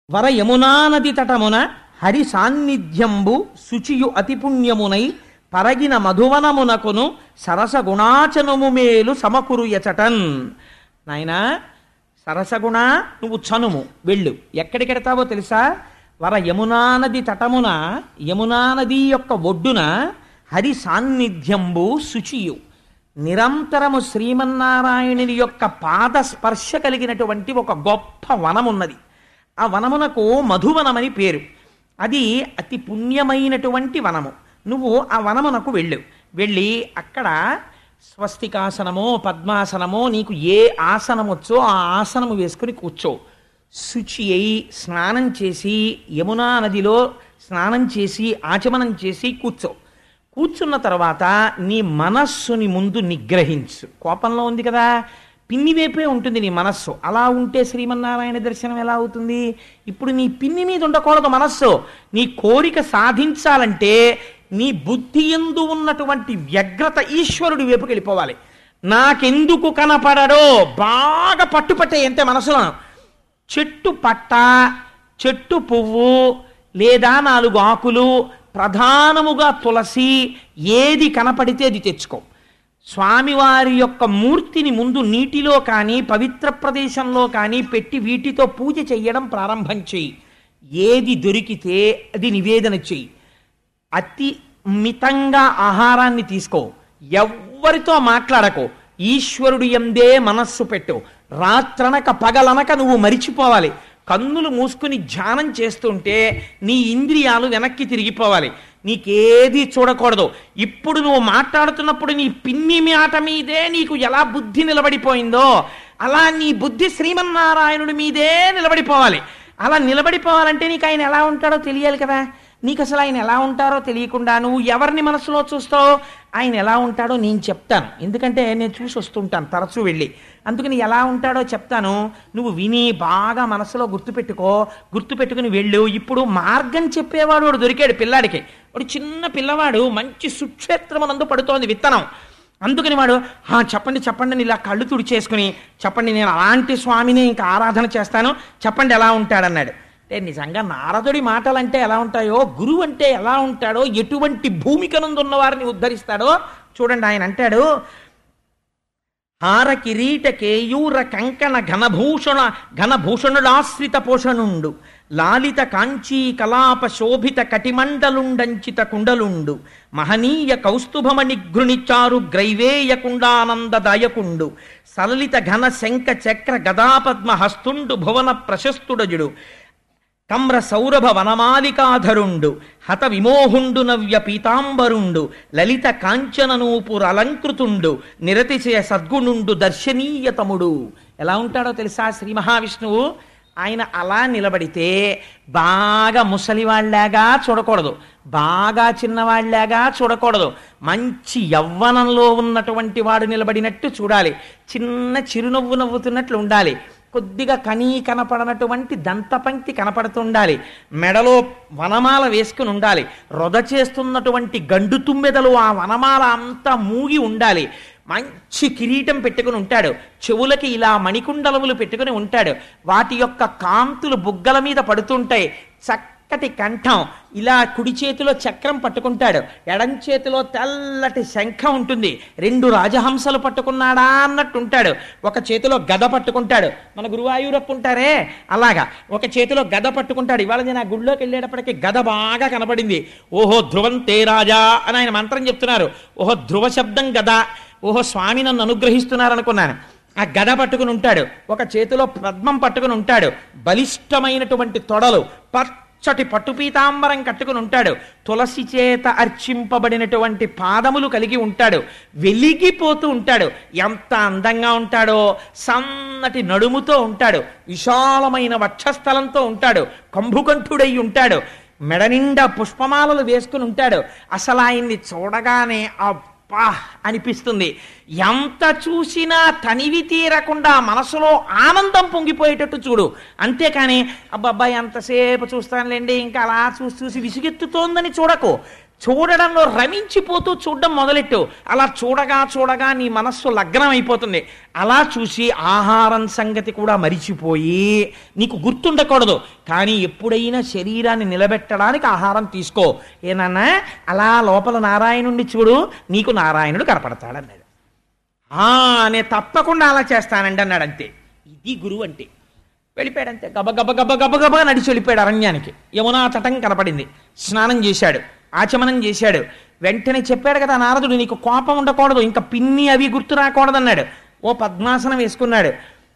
వర యమునా నది తటమున హరి సాన్నిధ్యంబు శుచియు అతి పుణ్యమునై పరగిన మధువనమునకును సరస గుణాచనము మేలు సమకురుయచటన్ నాయనా సరసగుణ నువ్వు చనుము వెళ్ళు ఎక్కడికెడతావో తెలుసా వర యమునా నది తటమున యమునా నది యొక్క ఒడ్డున హరి సాన్నిధ్యంబు శుచియు నిరంతరము శ్రీమన్నారాయణుని యొక్క పాద స్పర్శ కలిగినటువంటి ఒక గొప్ప వనమున్నది ఆ వనమునకు మధువనమని పేరు అది అతి పుణ్యమైనటువంటి వనము నువ్వు ఆ వనమునకు వెళ్ళు వెళ్ళి అక్కడ స్వస్తికాసనమో పద్మాసనమో నీకు ఏ ఆసనం వచ్చో ఆ ఆసనము వేసుకుని కూర్చో శుచి అయి స్నానం చేసి యమునా నదిలో స్నానం చేసి ఆచమనం చేసి కూర్చో కూర్చున్న తర్వాత నీ మనస్సుని ముందు నిగ్రహించు కోపంలో ఉంది కదా పిన్ని వైపే ఉంటుంది నీ మనస్సు అలా ఉంటే శ్రీమన్నారాయణ దర్శనం ఎలా అవుతుంది ఇప్పుడు నీ పిన్ని మీద ఉండకూడదు మనస్సు నీ కోరిక సాధించాలంటే నీ బుద్ధి ఎందు ఉన్నటువంటి వ్యగ్రత ఈశ్వరుడి వైపుకి వెళ్ళిపోవాలి నాకెందుకు కనపడడో బాగా పట్టుపట్టే అంతే మనసులో చెట్టు పట్ట చెట్టు పువ్వు లేదా నాలుగు ఆకులు ప్రధానముగా తులసి ఏది కనపడితే అది తెచ్చుకో స్వామివారి యొక్క మూర్తిని ముందు నీటిలో కానీ పవిత్ర ప్రదేశంలో కానీ పెట్టి వీటితో పూజ చెయ్యడం ప్రారంభం చెయ్యి ఏది దొరికితే అది నివేదన చెయ్యి అతి మితంగా ఆహారాన్ని తీసుకో ఎవ్వరితో మాట్లాడకో ఈశ్వరుడు ఎందే మనస్సు పెట్టు రాత్రనక పగలనక నువ్వు మరిచిపోవాలి కన్నులు మూసుకుని ధ్యానం చేస్తుంటే నీ ఇంద్రియాలు వెనక్కి తిరిగిపోవాలి నీకేది చూడకూడదు ఇప్పుడు నువ్వు మాట్లాడుతున్నప్పుడు నీ పిన్ని మాట మీదే నీకు ఎలా బుద్ధి నిలబడిపోయిందో అలా నీ బుద్ధి శ్రీమన్నారాయణుడి మీదే నిలబడిపోవాలి అలా నిలబడిపోవాలంటే నీకు ఆయన ఎలా ఉంటాడో తెలియాలి కదా నీకు అసలు ఆయన ఎలా ఉంటారో తెలియకుండా నువ్వు ఎవరిని మనసులో చూస్తావు ఆయన ఎలా ఉంటాడో నేను చెప్తాను ఎందుకంటే నేను చూసి వస్తుంటాను తరచూ వెళ్ళి అందుకని ఎలా ఉంటాడో చెప్తాను నువ్వు విని బాగా మనసులో గుర్తుపెట్టుకో గుర్తుపెట్టుకుని వెళ్ళు ఇప్పుడు మార్గం చెప్పేవాడు వాడు దొరికాడు పిల్లాడికి వాడు చిన్న పిల్లవాడు మంచి సుక్షేత్రమునందు పడుతోంది విత్తనం అందుకని వాడు "హా, చెప్పండి చెప్పండి అని ఇలా కళ్ళు తుడిచేసుకుని చెప్పండి నేను అలాంటి స్వామిని ఇంకా ఆరాధన చేస్తాను చెప్పండి ఎలా ఉంటాడన్నాడు అంటే నిజంగా నారదుడి మాటలంటే ఎలా ఉంటాయో గురువు అంటే ఎలా ఉంటాడో ఎటువంటి భూమికనందున్న వారిని ఉద్ధరిస్తాడో చూడండి ఆయన అంటాడు హార కిరీట కేయూర కంకణ ఘనభూషణ ఘనభూషణుడాశ్రిత పోషణుండు లాలిత కాంచీ కలాప శోభిత కటిమండలుండంచిత కుండలుండు మహనీయ కౌస్తుభమణి గృణిచారు గ్రైవేయ కుండానందదాయకుండు సలలిత ఘన శంఖ చక్ర గదాపద్మ హస్తుండు భువన ప్రశస్తుడజుడు కమ్ర సౌరభ వనమాలికాధరుండు హత విమోహుండు నవ్య పీతాంబరుండు లలిత కాంచననూపుర అలంకృతుండు నిరతిశయ సద్గుణుండు దర్శనీయతముడు ఎలా ఉంటాడో తెలుసా శ్రీ మహావిష్ణువు ఆయన అలా నిలబడితే బాగా ముసలివాళ్లాగా చూడకూడదు బాగా చిన్నవాళ్లాగా చూడకూడదు మంచి యవ్వనంలో ఉన్నటువంటి వాడు నిలబడినట్టు చూడాలి చిన్న చిరునవ్వు నవ్వుతున్నట్లు ఉండాలి కొద్దిగా కనీ కనపడనటువంటి దంతపంక్తి కనపడుతుండాలి మెడలో వనమాల వేసుకుని ఉండాలి రొద చేస్తున్నటువంటి గండు తుమ్మెదలు ఆ వనమాల అంతా మూగి ఉండాలి మంచి కిరీటం పెట్టుకుని ఉంటాడు చెవులకి ఇలా మణికుండలములు పెట్టుకుని ఉంటాడు వాటి యొక్క కాంతులు బుగ్గల మీద పడుతుంటాయి చక్కటి కంఠం ఇలా కుడి చేతిలో చక్రం పట్టుకుంటాడు ఎడం చేతిలో తెల్లటి శంఖం ఉంటుంది రెండు రాజహంసలు పట్టుకున్నాడా అన్నట్టు ఉంటాడు ఒక చేతిలో గద పట్టుకుంటాడు మన గురువాయూరప్పు ఉంటారే అలాగా ఒక చేతిలో గద పట్టుకుంటాడు ఇవాళ నేను ఆ గుళ్ళోకి వెళ్ళేటప్పటికి గద బాగా కనపడింది ఓహో ధ్రువం తే రాజా అని ఆయన మంత్రం చెప్తున్నారు ఓహో ధ్రువ శబ్దం గద ఓహో స్వామి నన్ను అనుగ్రహిస్తున్నారు అనుకున్నాను ఆ గద పట్టుకుని ఉంటాడు ఒక చేతిలో పద్మం పట్టుకుని ఉంటాడు బలిష్టమైనటువంటి తొడలు పచ్చటి పట్టు పీతాంబరం కట్టుకుని ఉంటాడు తులసి చేత అర్చింపబడినటువంటి పాదములు కలిగి ఉంటాడు వెలిగిపోతూ ఉంటాడు ఎంత అందంగా ఉంటాడో సన్నటి నడుముతో ఉంటాడు విశాలమైన వక్షస్థలంతో ఉంటాడు కంభుకంఠుడై ఉంటాడు మెడ నిండా పుష్పమాలలు వేసుకుని ఉంటాడు అసలు ఆయన్ని చూడగానే అబ్బా అనిపిస్తుంది ఎంత చూసినా తనివి తీరకుండా మనసులో ఆనందం పొంగిపోయేటట్టు చూడు అంతేకాని అబ్బాబ్బాయి ఎంతసేపు చూస్తానులేండి ఇంకా అలా చూసి చూసి విసుగెత్తుతోందని చూడకు చూడడంలో రమించిపోతూ చూడడం మొదలెట్టు అలా చూడగా చూడగా నీ మనస్సు లగ్నం అయిపోతుంది అలా చూసి ఆహారం సంగతి కూడా మరిచిపోయి నీకు గుర్తుండకూడదు కానీ ఎప్పుడైనా శరీరాన్ని నిలబెట్టడానికి ఆహారం తీసుకో ఏనన్నా అలా లోపల నారాయణుడిని చూడు నీకు నారాయణుడు కనపడతాడన్నాడు "ఆ, నేను తప్పకుండా అలా చేస్తానండి అన్నాడు అంతే ఇది గురువు అంటే వెళ్ళిపోయాడు అంతే గబ గబ గబ గబ గబ నడిచి వెళ్ళిపోయాడు అరణ్యానికి యమునా తటం కనపడింది స్నానం చేశాడు ఆచమనం చేశాడు వెంటనే చెప్పాడు కదా నారదుడు నీకు కోపం ఉండకూడదు ఇంకా పిన్ని అవి గుర్తు రాకూడదన్నాడు ఓ పద్మాసనం వేసుకున్నాడు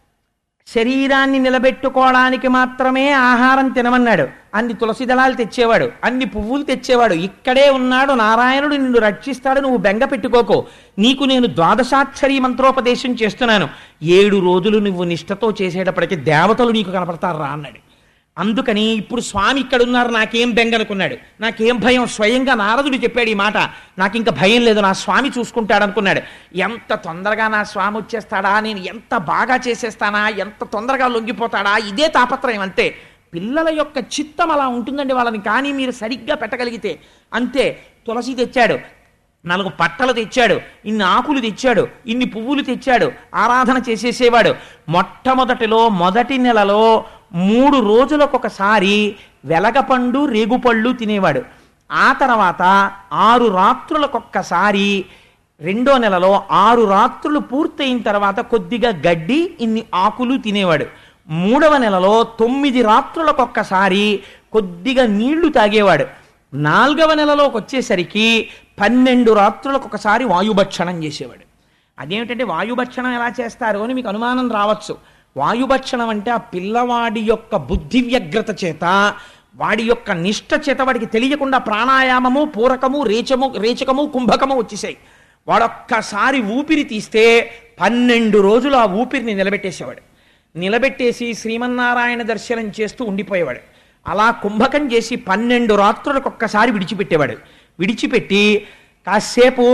శరీరాన్ని నిలబెట్టుకోవడానికి మాత్రమే ఆహారం తినమన్నాడు అన్ని తులసి దళాలు తెచ్చేవాడు అన్ని పువ్వులు తెచ్చేవాడు ఇక్కడే ఉన్నాడు నారాయణుడు నిన్ను రక్షిస్తాడు నువ్వు బెంగ పెట్టుకోకు నీకు నేను ద్వాదశాక్షరి మంత్రోపదేశం చేస్తున్నాను ఏడు రోజులు నువ్వు నిష్ఠతో చేసేటప్పటికి దేవతలు నీకు కనపడతారు రా అన్నాడు అందుకని ఇప్పుడు స్వామి ఇక్కడ ఉన్నారు నాకేం బెంగ అనుకున్నాడు నాకేం భయం స్వయంగా నారదుడు చెప్పాడు ఈ మాట నాకు ఇంకా భయం లేదు నా స్వామి చూసుకుంటాడు అనుకున్నాడు ఎంత తొందరగా నా స్వామి వచ్చేస్తాడా నేను ఎంత బాగా చేసేస్తానా ఎంత తొందరగా లొంగిపోతాడా ఇదే తాపత్రయం అంతే పిల్లల యొక్క చిత్తం అలా ఉంటుందండి వాళ్ళని కానీ మీరు సరిగ్గా పెట్టగలిగితే అంతే తులసి తెచ్చాడు నాలుగు పట్టలు తెచ్చాడు ఇన్ని ఆకులు తెచ్చాడు ఇన్ని పువ్వులు తెచ్చాడు ఆరాధన చేసేసేవాడు మొట్టమొదటిలో మొదటి నెలలో మూడు రోజులకొకసారి వెలగపండు రేగుపళ్ళు తినేవాడు ఆ తర్వాత ఆరు రాత్రులకొక్కసారి రెండో నెలలో ఆరు రాత్రులు పూర్తయిన తర్వాత కొద్దిగా గడ్డి ఇన్ని ఆకులు తినేవాడు మూడవ నెలలో తొమ్మిది రాత్రులకొక్కసారి కొద్దిగా నీళ్లు తాగేవాడు నాలుగవ నెలలోకి వచ్చేసరికి పన్నెండు రాత్రులకు ఒకసారి వాయుభక్షణం చేసేవాడు అదేమిటంటే వాయుభక్షణం ఎలా చేస్తారు అని మీకు అనుమానం రావచ్చు వాయుభక్షణం అంటే ఆ పిల్లవాడి యొక్క బుద్ధి వ్యగ్రత చేత వాడి యొక్క నిష్ట చేత వాడికి తెలియకుండా ప్రాణాయామము పూరకము రేచము రేచకము కుంభకము వచ్చేసాయి వాడొక్కసారి ఊపిరి తీస్తే పన్నెండు రోజులు ఆ ఊపిరిని నిలబెట్టేసేవాడు నిలబెట్టేసి శ్రీమన్నారాయణ దర్శనం చేస్తూ ఉండిపోయేవాడు అలా కుంభకం చేసి పన్నెండు రాత్రులకు ఒక్కసారి విడిచిపెట్టేవాడు విడిచిపెట్టి కాసేపు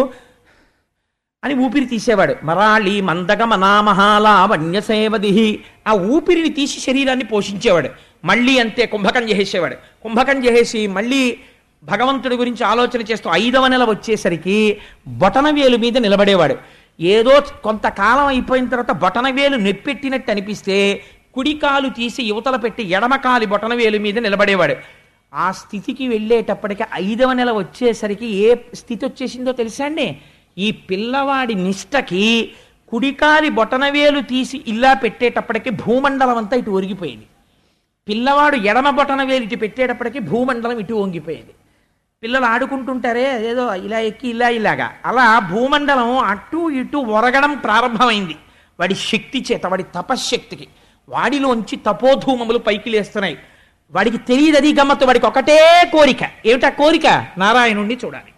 అని ఊపిరి తీసేవాడు మరాళి మందగమనామహాలా వన్యసేవది ఆ ఊపిరిని తీసి శరీరాన్ని పోషించేవాడు మళ్ళీ అంతే కుంభకం చేసేవాడు కుంభకం చేసేసి మళ్ళీ భగవంతుడి గురించి ఆలోచన చేస్తూ ఐదవ నెల వచ్చేసరికి బొటనవేలు మీద నిలబడేవాడు ఏదో కొంతకాలం అయిపోయిన తర్వాత బొటనవేలు నెప్పెట్టినట్టు అనిపిస్తే కుడికాలు తీసి యువతల పెట్టి ఎడమకాలి బొటనవేలు మీద నిలబడేవాడు ఆ స్థితికి వెళ్ళేటప్పటికి ఐదవ నెల వచ్చేసరికి ఏ స్థితి వచ్చేసిందో తెలుసా అండి ఈ పిల్లవాడి నిష్టకి కుడికాలి బొటనవేలు తీసి ఇలా పెట్టేటప్పటికి భూమండలం అంతా ఇటు ఒరిగిపోయింది పిల్లవాడు ఎడమ బొటనవేలు ఇటు పెట్టేటప్పటికి భూమండలం ఇటు వంగిపోయింది పిల్లలు ఆడుకుంటుంటారే ఏదో ఇలా ఎక్కి ఇలా ఇలాగా అలా భూమండలం అటు ఇటు ఒరగడం ప్రారంభమైంది వాడి శక్తి చేత వాడి తపశ్శక్తికి వాడిలోంచి తపోధూమములు పైకి లేస్తున్నాయి వాడికి తెలియదు అది గమ్మత్తు వాడికి ఒకటే కోరిక ఏమిటా కోరిక నారాయణుణ్ణి చూడాలి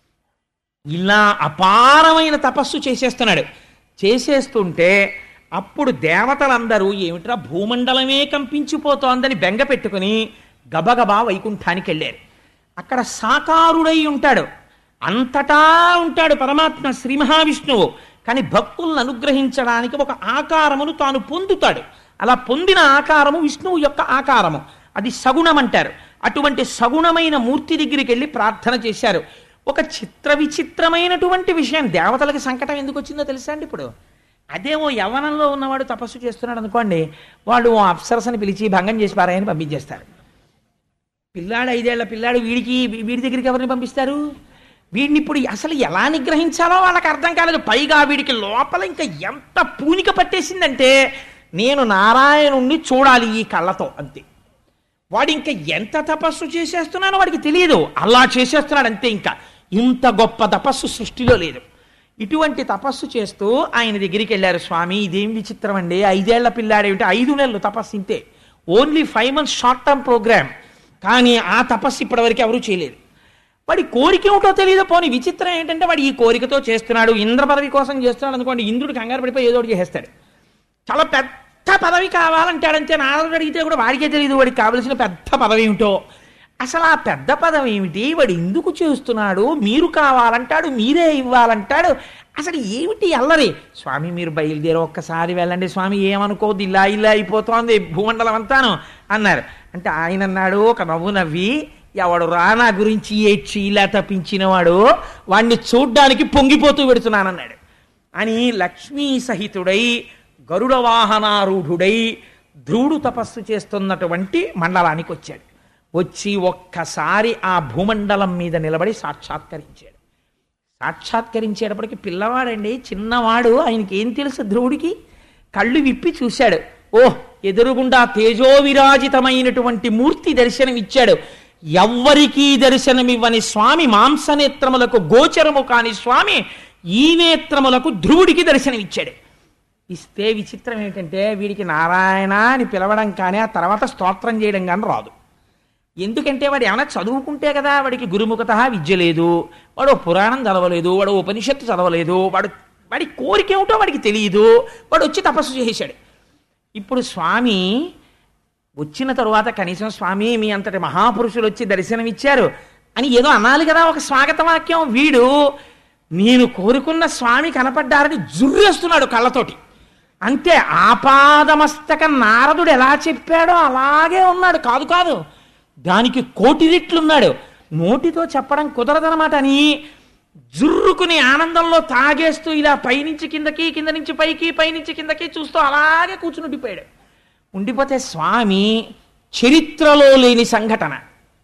ఇలా అపారమైన తపస్సు చేసేస్తున్నాడు చేసేస్తుంటే అప్పుడు దేవతలందరూ ఏమిట్రా భూమండలమే కంపించిపోతోందని బెంగ పెట్టుకుని గబగబా వైకుంఠానికి వెళ్ళారు అక్కడ సాకారుడై ఉంటాడు అంతటా ఉంటాడు పరమాత్మ శ్రీ మహావిష్ణువు కానీ భక్తులను అనుగ్రహించడానికి ఒక ఆకారమును తాను పొందుతాడు అలా పొందిన ఆకారము విష్ణువు యొక్క ఆకారము అది సగుణం అంటారు అటువంటి సగుణమైన మూర్తి దగ్గరికి వెళ్ళి ప్రార్థన చేశారు ఒక చిత్ర విచిత్రమైనటువంటి విషయం దేవతలకి సంకటం ఎందుకు వచ్చిందో తెలుసా అండి ఇప్పుడు అదే ఓ యవనంలో ఉన్నవాడు తపస్సు చేస్తున్నాడు అనుకోండి వాళ్ళు ఓ అప్సరసని పిలిచి భంగం చేసి పారాయని పంపించేస్తారు పిల్లాడు ఐదేళ్ల పిల్లాడు వీడికి వీడి దగ్గరికి ఎవరిని పంపిస్తారు వీడిని ఇప్పుడు అసలు ఎలా నిగ్రహించాలో వాళ్ళకి అర్థం కాలేదు పైగా వీడికి లోపల ఇంకా ఎంత పూనిక పట్టేసిందంటే నేను నారాయణుణ్ణి చూడాలి ఈ కళ్ళతో అంతే వాడు ఇంకా ఎంత తపస్సు చేసేస్తున్నానో వాడికి తెలియదు అలా చేసేస్తున్నాడు అంతే ఇంకా ఇంత గొప్ప తపస్సు సృష్టిలో లేదు ఇటువంటి తపస్సు చేస్తూ ఆయన దగ్గరికి వెళ్ళారు స్వామి ఇదేం విచిత్రం అండి ఐదేళ్ల పిల్లాడేమిటి ఐదు నెలలు తపస్సు ఇంతే only five months short term programme కానీ ఆ తపస్సు ఇప్పటివరకు ఎవరూ చేయలేదు వాడి కోరిక ఏమిటో తెలియదు పోనీ విచిత్రం ఏంటంటే వాడు ఈ కోరికతో చేస్తున్నాడు ఇంద్ర పదవి కోసం చేస్తున్నాడు అనుకోండి ఇంద్రుడు కంగారు పడిపోయి ఏదో ఒకటి చేసేస్తాడు చాలా పెద్ద పదవి కావాలంటాడంతే నారదుడు అడిగితే కూడా వాడికే తెలియదు వాడికి కావలసిన పెద్ద పదవి ఏమిటో అసలు ఆ పెద్ద పదవి ఏమిటి వాడు ఎందుకు చేస్తున్నాడు మీరు కావాలంటాడు మీరే ఇవ్వాలంటాడు అసలు ఏమిటి అల్లరి స్వామి మీరు బయలుదేరి ఒక్కసారి వెళ్ళండి స్వామి ఏమనుకోవద్దు ఇలా ఇలా అయిపోతోంది భూమండలం అంతాను అన్నారు అంటే ఆయన అన్నాడు ఒక నవ్వు నవ్వి ఎవడు రా నా గురించి ఏడ్చి ఇలా తప్పించినవాడు వాణ్ణి చూడ్డానికి పొంగిపోతూ పెడుతున్నానన్నాడు అని లక్ష్మీ సహితుడై గరుడ వాహనారూఢుడై ధ్రువుడు తపస్సు చేస్తున్నటువంటి మండలానికి వచ్చాడు వచ్చి ఒక్కసారి ఆ భూమండలం మీద నిలబడి సాక్షాత్కరించాడు సాక్షాత్కరించేటప్పటికి పిల్లవాడండి చిన్నవాడు ఆయనకి ఏం తెలుసు ధ్రువుడికి కళ్ళు విప్పి చూశాడు ఓహ్ ఎదురుగుండా తేజోవిరాజితమైనటువంటి మూర్తి దర్శనమిచ్చాడు ఎవ్వరికీ దర్శనమివ్వని స్వామి మాంసనేత్రములకు గోచరము కాని స్వామి ఈ నేత్రములకు ధ్రువుడికి దర్శనమిచ్చాడు ఇస్తే విచిత్రం ఏంటంటే వీడికి నారాయణ అని పిలవడం కానీ ఆ తర్వాత స్తోత్రం చేయడం కానీ రాదు ఎందుకంటే వాడు ఏమైనా చదువుకుంటే కదా వాడికి గురుముఖత విద్య లేదు వాడు ఓ పురాణం చదవలేదు వాడు ఉపనిషత్తు చదవలేదు వాడు వాడి కోరిక ఏమిటో వాడికి తెలియదు వాడు వచ్చి తపస్సు చేశాడు ఇప్పుడు స్వామి వచ్చిన తరువాత కనీసం స్వామి మీ అంతటి మహాపురుషులు వచ్చి దర్శనమిచ్చారు అని ఏదో అనాలి కదా ఒక స్వాగత వాక్యం వీడు నేను కోరుకున్న స్వామి కనపడ్డారని జుర్రేస్తున్నాడు కళ్ళతోటి అంతే ఆపాదమస్తక నారదుడు ఎలా చెప్పాడో అలాగే ఉన్నాడు కాదు కాదు దానికి కోటి రెట్లున్నాడు నోటితో చెప్పడం కుదరదనమాట అని జుర్రుకుని ఆనందంలో తాగేస్తూ ఇలా పైనుంచి కిందకి కింద నుంచి పైకి పైనుంచి కిందకి చూస్తూ అలాగే కూర్చుని ఉండిపోయాడు ఉండిపోతే స్వామి చరిత్రలో లేని సంఘటన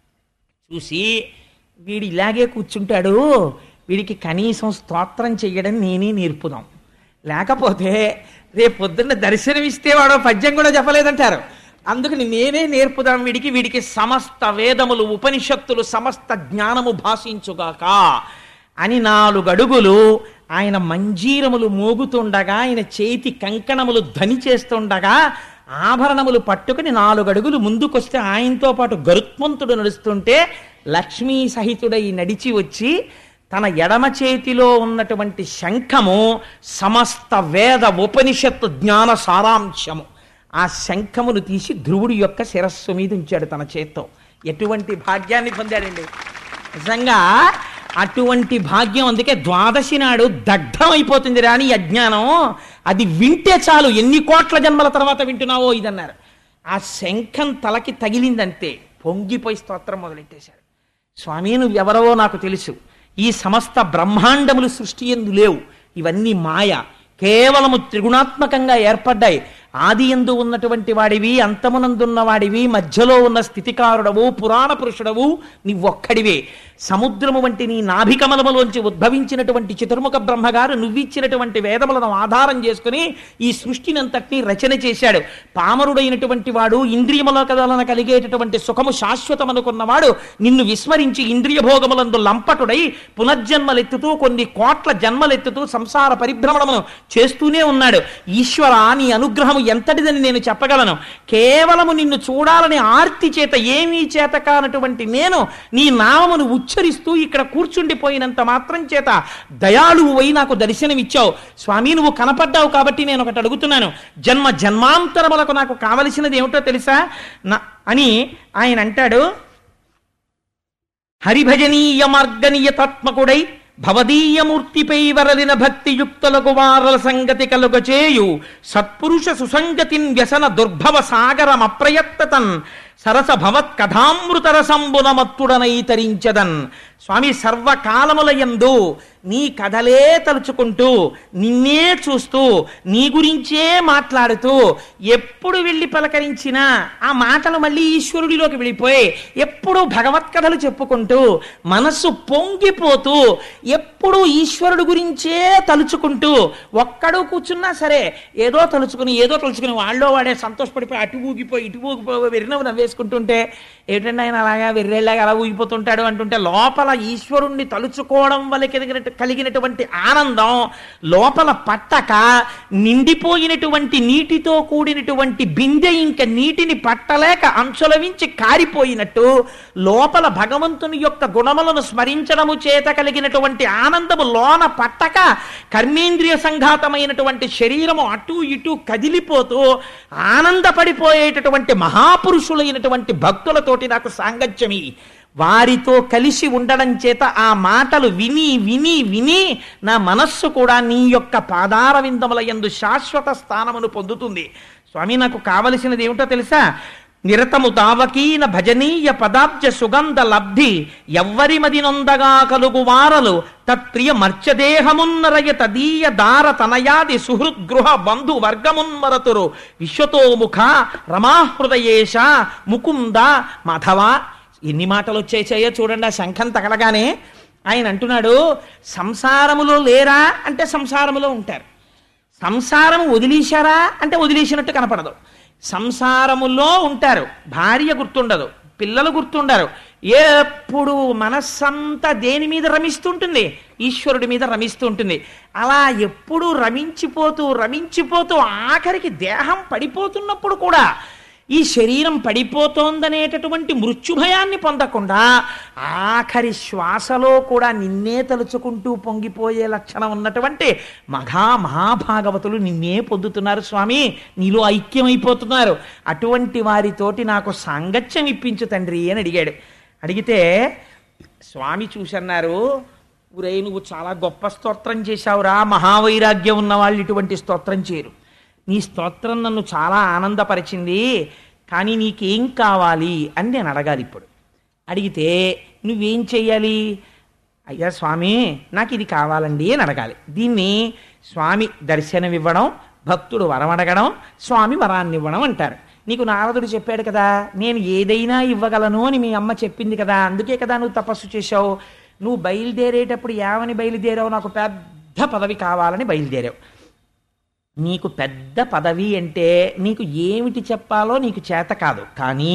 చూసి వీడు ఇలాగే కూర్చుంటాడు వీడికి కనీసం స్తోత్రం చెయ్యడం నేనే నేర్పుదాం లేకపోతే రేపు పొద్దున్న దర్శనమిస్తే వాడు పద్యం కూడా చెప్పలేదంటారు అందుకని నేనే నేర్పుదాం వీడికి వీడికి సమస్త వేదములు ఉపనిషత్తులు సమస్త జ్ఞానము భాషించుగాక అని నాలుగు అడుగులు ఆయన మంజీరములు మోగుతుండగా ఆయన చేతి కంకణములు ధని చేస్తుండగా ఆభరణములు పట్టుకుని నాలుగు అడుగులు ముందుకొస్తే ఆయనతో పాటు గరుత్మంతుడు నడుస్తుంటే లక్ష్మీ సహితుడై నడిచి వచ్చి తన ఎడమ చేతిలో ఉన్నటువంటి శంఖము సమస్త వేద ఉపనిషత్తు జ్ఞాన సారాంశము ఆ శంఖమును తీసి ధ్రువుడి యొక్క శిరస్సు మీద ఉంచాడు తన చేత్తో ఎటువంటి భాగ్యాన్ని పొందాడండి నిజంగా అటువంటి భాగ్యం అందుకే ద్వాదశి నాడు దగ్ధం అయిపోతుంది రాని ఈ అజ్ఞానం అది వింటే చాలు ఎన్ని కోట్ల జన్మల తర్వాత వింటున్నావో ఇదన్నారు ఆ శంఖం తలకి తగిలిందంతే పొంగిపోయి స్తోత్రం మొదలెట్టేశాడు స్వామి నువ్వెవరవో నాకు తెలుసు ఈ సమస్త బ్రహ్మాండములు సృష్టి ఎందు లేవు ఇవన్నీ మాయ కేవలము త్రిగుణాత్మకంగా ఏర్పడ్డాయి ఆది ఎందు ఉన్నటువంటి వాడివి అంతమునందున్న వాడివి మధ్యలో ఉన్న స్థితికారుడవు పురాణ పురుషుడవు నీవొక్కడివే సముద్రము వంటి నీ నాభికమలములోంచి ఉద్భవించినటువంటి చతుర్ముఖ బ్రహ్మగారు నువ్విచ్చినటువంటి వేదములను ఆధారం చేసుకుని ఈ సృష్టినంతటినీ రచన చేశాడు పామరుడైనటువంటి వాడు ఇంద్రియముల కదలన కలిగేటటువంటి సుఖము శాశ్వతమనుకున్నవాడు నిన్ను విస్మరించి ఇంద్రియ భోగములందు లంపటుడై పునర్జన్మలెత్తుతూ కొన్ని కోట్ల జన్మలెత్తుతూ సంసార పరిభ్రమణమును చేస్తూనే ఉన్నాడు ఈశ్వర నీ అనుగ్రహము ఎంతటిదని నేను చెప్పగలను కేవలము నిన్ను చూడాలని ఆర్తి చేత ఏమీ చేత కానటువంటి నేను నీ నామమును ఉచ్చరిస్తూ ఇక్కడ కూర్చుండిపోయినంత మాత్రం చేత దయాళువు అయి నాకు దర్శనమిచ్చావు స్వామి నువ్వు కనపడ్డావు కాబట్టి నేను ఒకటి అడుగుతున్నాను జన్మ జన్మాంతరములకు నాకు కావలసినది ఏమిటో తెలుసా నా అని ఆయన అంటాడు హరిభజనీయ మార్గనీయతాత్మకుడై భవదీయమూర్తిపై వరలిన భక్తియుక్తులకు వారల సంగతి కలుగచేయు సత్పురుష సుసంగతిన్ వ్యసన దుర్భవ సాగరమప్రయత్తతన్ సరస భవత్ కథామృత రసంబునమత్తుడనై తరించదన్ స్వామి సర్వకాలములయందు నీ కథలే తలుచుకుంటూ నిన్నే చూస్తూ నీ గురించే మాట్లాడుతూ ఎప్పుడు వెళ్ళి పలకరించినా ఆ మాటలు మళ్ళీ ఈశ్వరుడిలోకి వెళ్ళిపోయి ఎప్పుడు భగవత్ కథలు చెప్పుకుంటూ మనస్సు పొంగిపోతూ ఎప్పుడు ఈశ్వరుడు గురించే తలుచుకుంటూ ఒక్కడు కూర్చున్నా సరే ఏదో తలుచుకుని ఏదో తలుచుకుని వాళ్ళో వాడే సంతోషపడిపోయి అటు ఊగిపోయి ఇటు ఊగిపోయి వెర్రినవ్వు నవ్వేసుకుంటుంటే ఏంటంటే ఆయన అలాగా వెర్రేళ్ళగా అలా ఊగిపోతుంటాడు అంటుంటే లోపల ఈశ్వరుణ్ణి తలుచుకోవడం వల్ల కలిగిన కలిగినటువంటి ఆనందం లోపల పట్టక నిండిపోయినటువంటి నీటితో కూడినటువంటి బిందె ఇంక నీటిని పట్టలేక అంచులవించి కారిపోయినట్టు లోపల భగవంతుని యొక్క గుణములను స్మరించడము చేత కలిగినటువంటి ఆనందము లోన పట్టక కర్మేంద్రియ సంఘాతమైనటువంటి శరీరము అటు ఇటు కదిలిపోతూ ఆనందపడిపోయేటటువంటి మహాపురుషులైనటువంటి భక్తులతోటి నాకు సాంగత్యమి వారితో కలిసి ఉండడం చేత ఆ మాటలు విని విని విని నా మనస్సు కూడా నీ యొక్క పాదార విందముల యందు శాశ్వత స్థానమును పొందుతుంది స్వామి నాకు కావలసినది ఏమిటో తెలుసా నిరతము తావకీన భజనీయ పదాబ్జ సుగంధ లబ్ధి ఎవ్వరి మది నొందగా కలుగు వారలు తత్ప్రియ మర్చదేహమున్నరయ తదీయ దార తనయాది సుహృద్గృహ బంధు వర్గమున్మరతురు విశ్వతోముఖ రమాహృదయేశ ముకుంద మాధవ ఎన్ని మాటలు వచ్చేసాయో చూడండి ఆ శంఖం తగలగానే ఆయన అంటున్నాడు సంసారములో లేరా అంటే సంసారములో ఉంటారు సంసారం వదిలేశారా అంటే వదిలేసినట్టు కనపడదు సంసారములో ఉంటారు భార్య గుర్తుండదు పిల్లలు గుర్తుండరు ఎప్పుడు మనస్సంతా దేని మీద రమిస్తుంటుంది ఈశ్వరుడి మీద రమిస్తుంటుంది అలా ఎప్పుడు రమించిపోతూ రమించిపోతూ ఆఖరికి దేహం పడిపోతున్నప్పుడు కూడా ఈ శరీరం పడిపోతోందనేటటువంటి మృత్యుభయాన్ని పొందకుండా ఆఖరి శ్వాసలో కూడా నిన్నే తలుచుకుంటూ పొంగిపోయే లక్షణం ఉన్నటువంటి మఘా మహాభాగవతులు నిన్నే పొందుతున్నారు స్వామి నీలో ఐక్యమైపోతున్నారు అటువంటి వారితోటి నాకు సాంగత్యం ఇప్పించు తండ్రి అని అడిగాడు అడిగితే స్వామి చూసన్నారు ఊరే నువ్వు చాలా గొప్ప స్తోత్రం చేశావురా మహావైరాగ్యం ఉన్న వాళ్ళు ఇటువంటి స్తోత్రం చేయరు నీ స్తోత్రం నన్ను చాలా ఆనందపరిచింది కానీ నీకేం కావాలి అని నేను అడగాలి ఇప్పుడు అడిగితే నువ్వేం చెయ్యాలి అయ్యా స్వామి నాకు ఇది కావాలండి అని అడగాలి దీన్ని స్వామి దర్శనం ఇవ్వడం భక్తుడు వరం అడగడం స్వామి వరాన్ని ఇవ్వడం అంటారు నీకు నారదుడు చెప్పాడు కదా నేను ఏదైనా ఇవ్వగలను అని మీ అమ్మ చెప్పింది కదా అందుకే కదా నువ్వు తపస్సు చేశావు నువ్వు బయలుదేరేటప్పుడు ఏమని బయలుదేరావు నాకు పెద్ద పదవి కావాలని బయలుదేరావు నీకు పెద్ద పదవి అంటే నీకు ఏమిటి చెప్పాలో నీకు చేత కాదు కానీ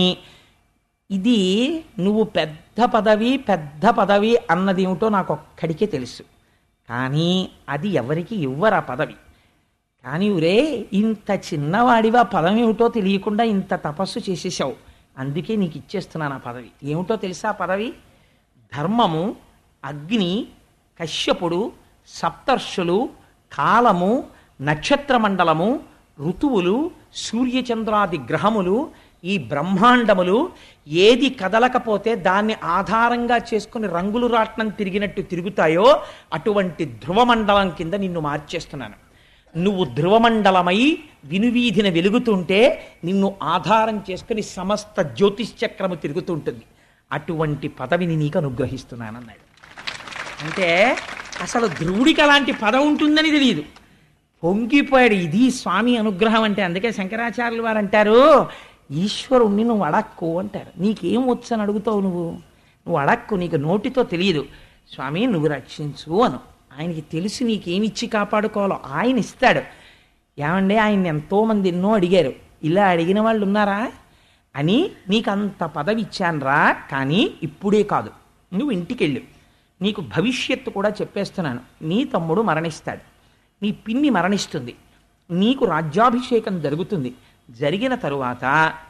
ఇది నువ్వు పెద్ద పదవి పెద్ద పదవి అన్నది ఏమిటో నాకు ఒక్కడికే తెలుసు కానీ అది ఎవరికి ఇవ్వరు ఆ పదవి కానీ ఊరే ఇంత చిన్నవాడివా పదం ఏమిటో తెలియకుండా ఇంత తపస్సు చేసేసావు అందుకే నీకు ఇచ్చేస్తున్నాను ఆ పదవి ఏమిటో తెలుసా ఆ పదవి ధర్మము అగ్ని కశ్యపుడు సప్తర్షులు కాలము నక్షత్ర మండలము ఋతువులు సూర్యచంద్రాది గ్రహములు ఈ బ్రహ్మాండములు ఏది కదలకపోతే దాన్ని ఆధారంగా చేసుకుని రంగులు రాట్నం తిరిగినట్టు తిరుగుతాయో అటువంటి ధ్రువమండలం కింద నిన్ను మార్చేస్తున్నాను నువ్వు ధ్రువమండలమై వినువీధిన వెలుగుతుంటే నిన్ను ఆధారం చేసుకుని సమస్త జ్యోతిశ్చక్రము తిరుగుతుంటుంది అటువంటి పదవిని నీకు అనుగ్రహిస్తున్నానన్నాడు అంటే అసలు ధ్రువుడికి అలాంటి పదం ఉంటుందని తెలియదు పొంగిపోయాడు ఇది స్వామి అనుగ్రహం అంటే అందుకే శంకరాచార్యులు వారు అంటారు ఈశ్వరుణ్ణి నువ్వు అడక్కు అంటారు నీకేం వచ్చని అడుగుతావు నువ్వు నువ్వు అడక్కు నీకు నోటితో తెలియదు స్వామి నువ్వు రక్షించు అను ఆయనకి తెలిసి నీకేమిచ్చి కాపాడుకోవాలో ఆయన ఇస్తాడు ఏమండి ఆయన ఎంతోమంది ఎన్నో అడిగారు ఇలా అడిగిన వాళ్ళు ఉన్నారా అని నీకు అంత పదవి ఇచ్చానురా కానీ ఇప్పుడే కాదు నువ్వు ఇంటికి వెళ్ళు నీకు భవిష్యత్తు కూడా చెప్పేస్తున్నాను నీ తమ్ముడు మరణిస్తాడు నీ పిన్ని మరణిస్తుంది నీకు రాజ్యాభిషేకం జరుగుతుంది జరిగిన తరువాత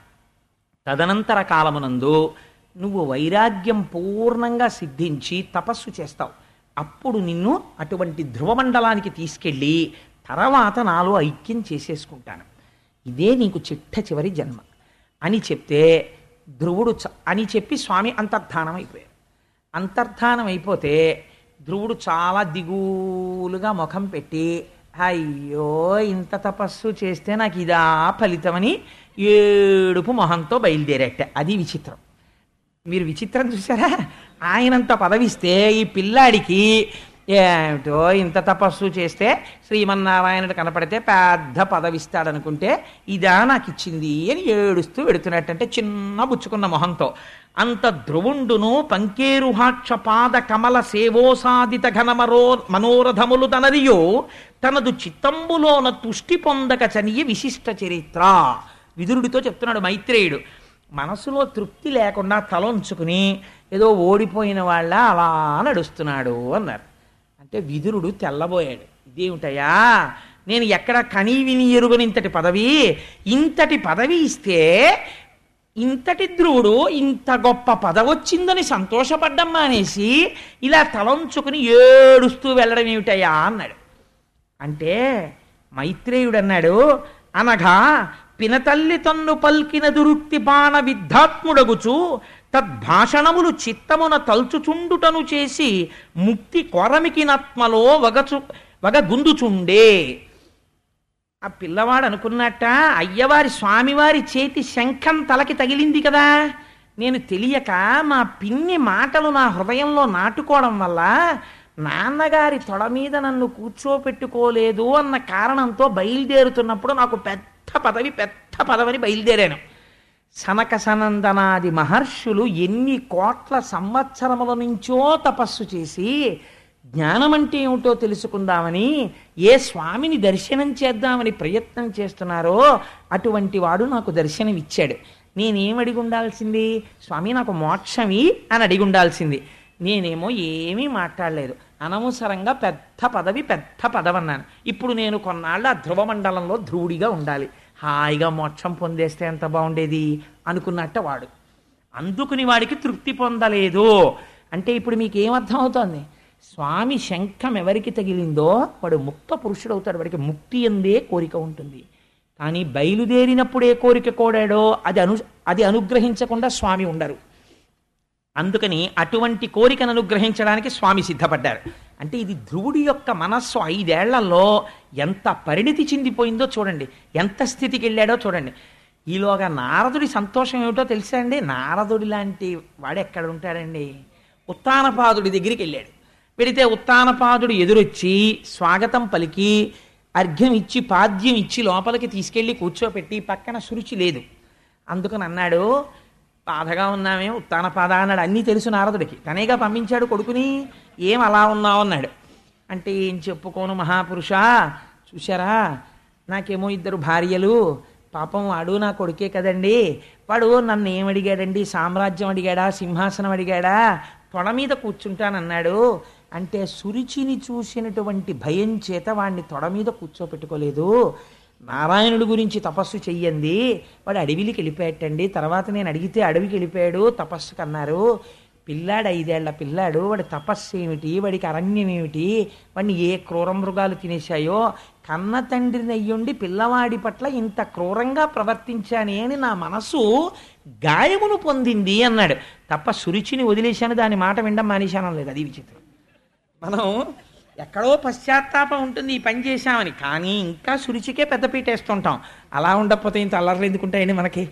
తదనంతర కాలమునందు నువ్వు వైరాగ్యం పూర్ణంగా సిద్ధించి తపస్సు చేస్తావు అప్పుడు నిన్ను అటువంటి ధ్రువమండలానికి తీసుకెళ్ళి తర్వాత నాలో ఐక్యం చేసేసుకుంటాను ఇదే నీకు చిట్ట చివరి జన్మ అని చెప్తే ధ్రువుడు చ- అని చెప్పి స్వామి అంతర్ధానం అయిపోయారు అంతర్ధానం అయిపోతే ధ్రువుడు చాలా దిగులుగా ముఖం పెట్టి అయ్యో ఇంత తపస్సు చేస్తే నాకు ఇదా ఫలితమని ఏడుపు మొహంతో బయలుదేరట అది విచిత్రం మీరు విచిత్రం చూసారా ఆయనంత పదవిస్తే ఈ పిల్లాడికి ఏమిటో ఇంత తపస్సు చేస్తే శ్రీమన్నారాయణుడు కనపడితే పెద్ద పదవిస్తాడనుకుంటే ఇదా నాకు ఇచ్చింది అని ఏడుస్తూ వెడుతున్నట్టంటే చిన్న బుచ్చుకున్న మొహంతో అంత ధ్రువుండును పంకేరుహాక్ష పాద కమల సేవోసాదిత ఘనమరో మనోరథములు తనరియో తనదు చిత్తంబులోన తుష్టి పొందక చనియ విశిష్ట చరిత్ర విదురుడితో చెప్తున్నాడు మైత్రేయుడు మనసులో తృప్తి లేకుండా తలొంచుకుని ఏదో ఓడిపోయిన వాళ్ళ అలా నడుస్తున్నాడు అన్నారు అంటే విదురుడు తెల్లబోయాడు ఇదేమిటయ్యా నేను ఎక్కడ కనీ విని ఎరుగని ఇంతటి పదవి ఇంతటి పదవి ఇస్తే ఇంతటి ధ్రువుడు ఇంత గొప్ప పదవి వచ్చిందని సంతోషపడ్డం మానేసి ఇలా తలంచుకుని ఏడుస్తూ వెళ్ళడం ఏమిటయ్యా అన్నాడు అంటే మైత్రేయుడు అన్నాడు అనగా పినతల్లి తన్ను పల్కిన దురుక్తి బాణ విద్ధాత్ముడగుచు తద్భాషణములు చిత్తమున తల్చుచుండుటను చేసి ముక్తి కొరమికినత్మలో వగచు వగగుందుచుండే ఆ పిల్లవాడు అనుకున్నట్ట అయ్యవారి స్వామివారి చేతి శంఖం తలకి తగిలింది కదా నేను తెలియక మా పిన్ని మాటలు నా హృదయంలో నాటుకోవడం వల్ల నాన్నగారి తొడ మీద నన్ను కూర్చోపెట్టుకోలేదు అన్న కారణంతో బయలుదేరుతున్నప్పుడు నాకు పెద్ద పదవి పెద్ద పదవిని బయలుదేరాను సనక సనందనాది మహర్షులు ఎన్ని కోట్ల సంవత్సరముల నుంచో తపస్సు చేసి జ్ఞానం అంటే ఏమిటో తెలుసుకుందామని ఏ స్వామిని దర్శనం చేద్దామని ప్రయత్నం చేస్తున్నారో అటువంటి వాడు నాకు దర్శనం ఇచ్చాడు నేనేం అడిగి ఉండాల్సింది స్వామి నాకు మోక్షమి అని అడిగి ఉండాల్సింది నేనేమో ఏమీ మాట్లాడలేదు అనవసరంగా పెద్ద పదవి పెద్ద పదవి అన్నాను ఇప్పుడు నేను కొన్నాళ్ళు ఆ ధ్రువమండలంలో ధ్రువుడిగా ఉండాలి హాయిగా మోక్షం పొందేస్తే ఎంత బాగుండేది అనుకున్నట్ట వాడు అందుకుని వాడికి తృప్తి పొందలేదు అంటే ఇప్పుడు మీకు ఏమర్థం అవుతోంది స్వామి శంఖం ఎవరికి తగిలిందో వాడు ముక్త పురుషుడు అవుతాడు వాడికి ముక్తి ఎందే కోరిక ఉంటుంది కానీ బయలుదేరినప్పుడు ఏ కోరిక కోడాడో అది అను అది అనుగ్రహించకుండా స్వామి ఉండరు అందుకని అటువంటి కోరికను అనుగ్రహించడానికి స్వామి సిద్ధపడ్డారు అంటే ఇది ధ్రువుడి యొక్క మనస్సు ఐదేళ్లలో ఎంత పరిణితి చెందిపోయిందో చూడండి ఎంత స్థితికి వెళ్ళాడో చూడండి ఈలోగా నారదుడి సంతోషం ఏమిటో తెలుసా అండి నారదుడి లాంటి వాడు ఎక్కడ ఉంటాడండి ఉత్తానపాదుడి దగ్గరికి వెళ్ళాడు వెడితే ఉత్తానపాదుడు ఎదురొచ్చి స్వాగతం పలికి అర్ఘ్యం ఇచ్చి పాద్యం ఇచ్చి లోపలికి తీసుకెళ్ళి కూర్చోపెట్టి పక్కన సురుచి లేదు అందుకని అన్నాడు బాధగా ఉన్నామే ఉత్తానపాద అన్నాడు అన్నీ తెలుసు నారదుడికి తనేగా పంపించాడు కొడుకుని ఏం అలా ఉన్నావు అన్నాడు అంటే ఏం చెప్పుకోను మహాపురుష చూశారా నాకేమో ఇద్దరు భార్యలు పాపం వాడు నా కొడుకే కదండి వాడు నన్ను ఏం అడిగాడండి సామ్రాజ్యం అడిగాడా సింహాసనం అడిగాడా తొడ మీద కూర్చుంటానన్నాడు అంటే సురుచిని చూసినటువంటి భయం చేత వాడిని తొడ మీద కూర్చోపెట్టుకోలేదు నారాయణుడి గురించి తపస్సు చెయ్యండి వాడు అడవికి వెళ్ళిపోయాటండి తర్వాత నేను అడిగితే అడవికి వెళ్ళిపోయాడు తపస్సుకు అన్నారు పిల్లాడు ఐదేళ్ల పిల్లాడు వాడి తపస్సు ఏమిటి వాడికి అరణ్యం ఏమిటి వాడిని ఏ క్రూర మృగాలు తినేశాయో కన్న తండ్రిని అయ్యుండి పిల్లవాడి పట్ల ఇంత క్రూరంగా ప్రవర్తించానే అని నా మనసు గాయమును పొందింది అన్నాడు తప్ప సురుచిని వదిలేశాను దాని మాట వినడం మానేశాను లేదు అది విచిత్రం మనం ఎక్కడో పశ్చాత్తాపం ఉంటుంది ఈ పని చేశామని కానీ ఇంకా సురుచికే పెద్దపీట వేస్తుంటాం అలా ఉండకపోతే ఇంత అల్లర్లు ఎందుకుంటాయండి మనకి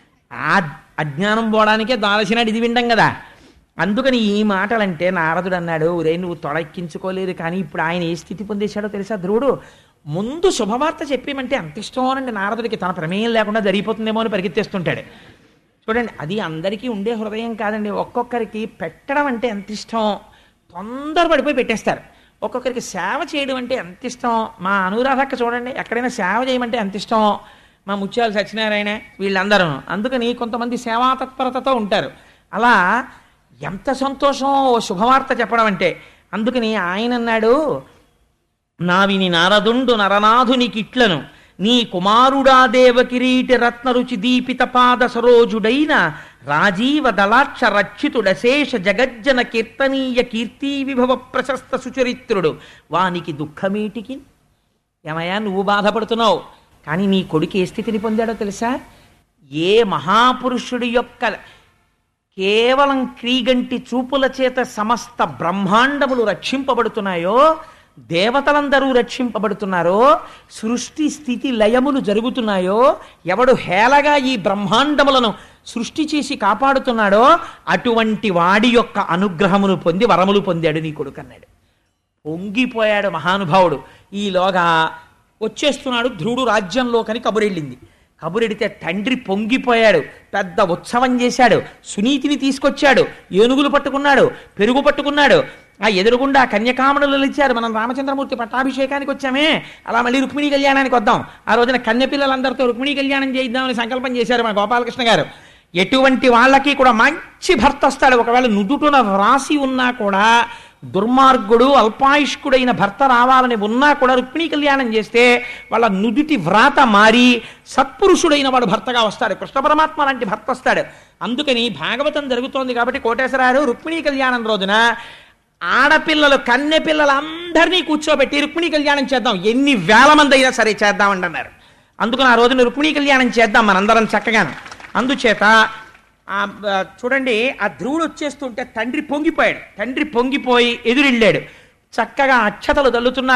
ఆ అజ్ఞానం పోవడానికే దాలసినాడు ఇది విండం కదా అందుకని ఈ మాటలంటే నారదుడు అన్నాడు ఒరే నువ్వు తొడెక్కించుకోలేదు కానీ ఇప్పుడు ఆయన ఏ స్థితి పొందేశాడో తెలుసా ధ్రువుడు ముందు శుభవార్త చెప్పేమంటే అంత ఇష్టమోనండి నారదుడికి తన ప్రమేయం లేకుండా జరిగిపోతుందేమో అని పరిగెత్తేస్తుంటాడు చూడండి అది అందరికీ ఉండే హృదయం కాదండి ఒక్కొక్కరికి పెట్టడం అంటే ఎంత ఇష్టం తొందరపడిపోయి పెట్టేస్తారు ఒక్కొక్కరికి సేవ చేయడం అంటే ఎంత ఇష్టం మా అనురాధక్క చూడండి ఎక్కడైనా సేవ చేయమంటే ఎంత ఇష్టం మా ముత్యాలు సత్యనారాయణ వీళ్ళందరూ అందుకని కొంతమంది సేవా తత్పరతతో ఉంటారు అలా ఎంత సంతోషం ఓ శుభవార్త చెప్పడం అంటే అందుకని ఆయన అన్నాడు నావిని నారదుండు నరనాథునికిట్లను నీ కుమారుడా దేవ కిరీటి రత్నరుచి దీపిత పాద సరోజుడైన రాజీవ దళాక్ష రక్షితుడశేష జగజ్జన కీర్తనీయ కీర్తి విభవ ప్రశస్త సుచరిత్రుడు వానికి దుఃఖమేటికి ఏమయ్యా నువ్వు బాధపడుతున్నావు కానీ నీ కొడుకు ఏ స్థితిని పొందాడో తెలుసా ఏ మహాపురుషుడి యొక్క కేవలం క్రీగంటి చూపుల చేత సమస్త బ్రహ్మాండములు రక్షింపబడుతున్నాయో దేవతలందరూ రక్షింపబడుతున్నారో సృష్టి స్థితి లయములు జరుగుతున్నాయో ఎవడు హేళగా ఈ బ్రహ్మాండములను సృష్టి చేసి కాపాడుతున్నాడో అటువంటి వాడి యొక్క అనుగ్రహమును పొంది వరములు పొందాడు నీ కొడుకు అన్నాడు పొంగిపోయాడు మహానుభావుడు ఈలోగా వచ్చేస్తున్నాడు ధ్రువుడు రాజ్యంలోకని కబురెళ్ళింది కబురెడితే తండ్రి పొంగిపోయాడు పెద్ద ఉత్సవం చేశాడు సునీతిని తీసుకొచ్చాడు ఏనుగులు పట్టుకున్నాడు పెరుగు పట్టుకున్నాడు ఆ ఎదురుగుండా కన్యకామణులు ఇచ్చారు మనం రామచంద్రమూర్తి పట్టాభిషేకానికి వచ్చామే అలా మళ్ళీ రుక్మిణీ కళ్యాణానికి వద్దాం ఆ రోజున కన్య పిల్లలందరితో రుక్మిణీ కళ్యాణం చేయిద్దామని సంకల్పం చేశారు మన గోపాలకృష్ణ గారు ఎటువంటి వాళ్ళకి కూడా మంచి భర్త వస్తాడు ఒకవేళ నుదుటున రాసి ఉన్నా కూడా దుర్మార్గుడు అల్పాయుష్కుడైన భర్త రావాలని ఉన్నా కూడా రుక్మిణీ కళ్యాణం చేస్తే వాళ్ళ నుదుటి వ్రాత మారి సత్పురుషుడైన వాడు భర్తగా వస్తాడు కృష్ణ పరమాత్మ లాంటి భర్త వస్తాడు అందుకని భాగవతం జరుగుతోంది కాబట్టి కోటేశ్వరారు రుక్మిణీ కళ్యాణం రోజున ఆడపిల్లలు కన్నె పిల్లలందరినీ కూర్చోబెట్టి రుక్మిణీ కళ్యాణం చేద్దాం ఎన్ని వేల మంది అయినా సరే చేద్దామండి అన్నారు అందుకని ఆ రోజున రుక్మిణీ కళ్యాణం చేద్దాం మనందరం చక్కగాను అందుచేత ఆ బ- చూడండి ఆ ధ్రువుడు వచ్చేస్తుంటే తండ్రి పొంగిపోయాడు తండ్రి పొంగిపోయి ఎదురెళ్ళాడు చక్కగా అక్షతలు తల్లుతున్నారు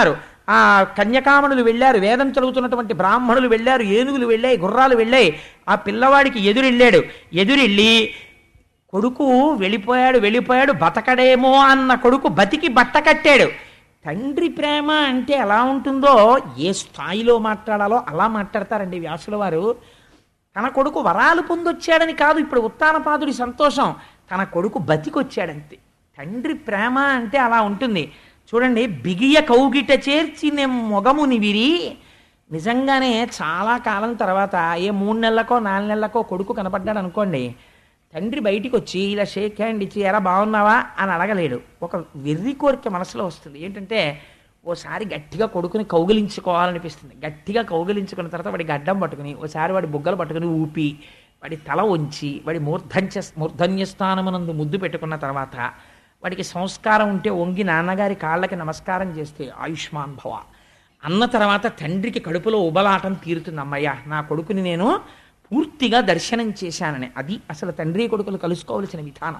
ఆ కన్యకామణులు వెళ్ళారు వేదం చదువుతున్నటువంటి బ్రాహ్మణులు వెళ్ళారు ఏనుగులు వెళ్ళాయి గుర్రాలు వెళ్ళాయి ఆ పిల్లవాడికి ఎదురెళ్ళాడు ఎదురెళ్ళి కొడుకు వెళ్ళిపోయాడు వెళ్ళిపోయాడు బతకడేమో అన్న కొడుకు బతికి బట్ట కట్టాడు తండ్రి ప్రేమ అంటే ఎలా ఉంటుందో ఏ స్థాయిలో మాట్లాడాలో అలా మాట్లాడతారండి వ్యాసుల వారు తన కొడుకు వరాలు పొందొచ్చాడని కాదు ఇప్పుడు ఉత్తానపాదుడి సంతోషం తన కొడుకు బతికొచ్చాడంతే తండ్రి ప్రేమ అంటే అలా ఉంటుంది చూడండి బిగియ కౌగిట చేర్చి నేను మొగముని విరి నిజంగానే చాలా కాలం తర్వాత ఏ మూడు నెలలకో నాలుగు నెలలకో కొడుకు కనపడ్డాడు అనుకోండి తండ్రి బయటికి వచ్చి ఇలా షేక్ హ్యాండ్ ఇచ్చి ఎలా బాగున్నావా అని అడగలేడు ఒక వెర్రి కోరిక మనసులో వస్తుంది ఏంటంటే ఓసారి గట్టిగా కొడుకుని కౌగిలించుకోవాలనిపిస్తుంది గట్టిగా కౌగిలించుకున్న తర్వాత వాడి గడ్డం పట్టుకుని ఓసారి వాడి బుగ్గలు పట్టుకుని ఊపి వాడి తల ఉంచి వాడి మూర్ధన్య మూర్ధన్యస్థానమునందు ముద్దు పెట్టుకున్న తర్వాత వాడికి సంస్కారం ఉంటే వంగి నాన్నగారి కాళ్ళకి నమస్కారం చేస్తే ఆయుష్మాన్ భవ అన్న తర్వాత తండ్రికి కడుపులో ఉబలాటం తీరుతుంది అమ్మయ్య నా కొడుకుని నేను పూర్తిగా దర్శనం చేశానని అది అసలు తండ్రి కొడుకులు కలుసుకోవలసిన విధానం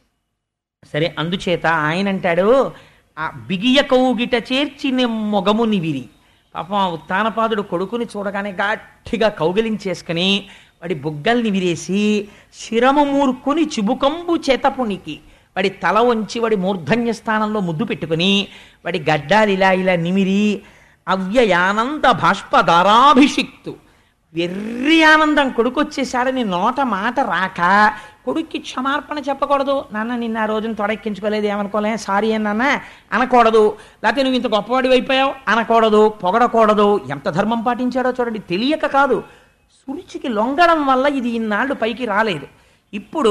సరే అందుచేత ఆయన అంటాడు ఆ బిగియ కౌగిట చేర్చి మొగముని విరి పాపం ఆ ఉత్తానపాదుడు కొడుకుని చూడగానే గట్టిగా కౌగిలించేసుకుని వాడి బుగ్గల్ని విరేసి శిరము మూర్ఖుని చిబుకంబు చేతపునికి వాడి తల వంచి వాడి మూర్ధన్య స్థానంలో ముద్దు పెట్టుకుని వాడి గడ్డాలు ఇలా ఇలా నిమిరి అవ్యయానంద బాష్పధారాభిషిక్తు వెర్రి ఆనందం కొడుకు వచ్చేసాడని నోట మాట రాక కొడుక్కి క్షమార్పణ చెప్పకూడదు నాన్న నిన్న ఆ రోజున తొడెక్కించుకోలేదు ఏమనుకోలే సారీ అని నాన్న అనకూడదు లేకపోతే నువ్వు ఇంత గొప్పవాడి అయిపోయావు అనకూడదు పొగడకూడదు ఎంత ధర్మం పాటించాడో చూడండి తెలియక కాదు సురుచికి లొంగడం వల్ల ఇది ఇన్నాళ్ళు పైకి రాలేదు ఇప్పుడు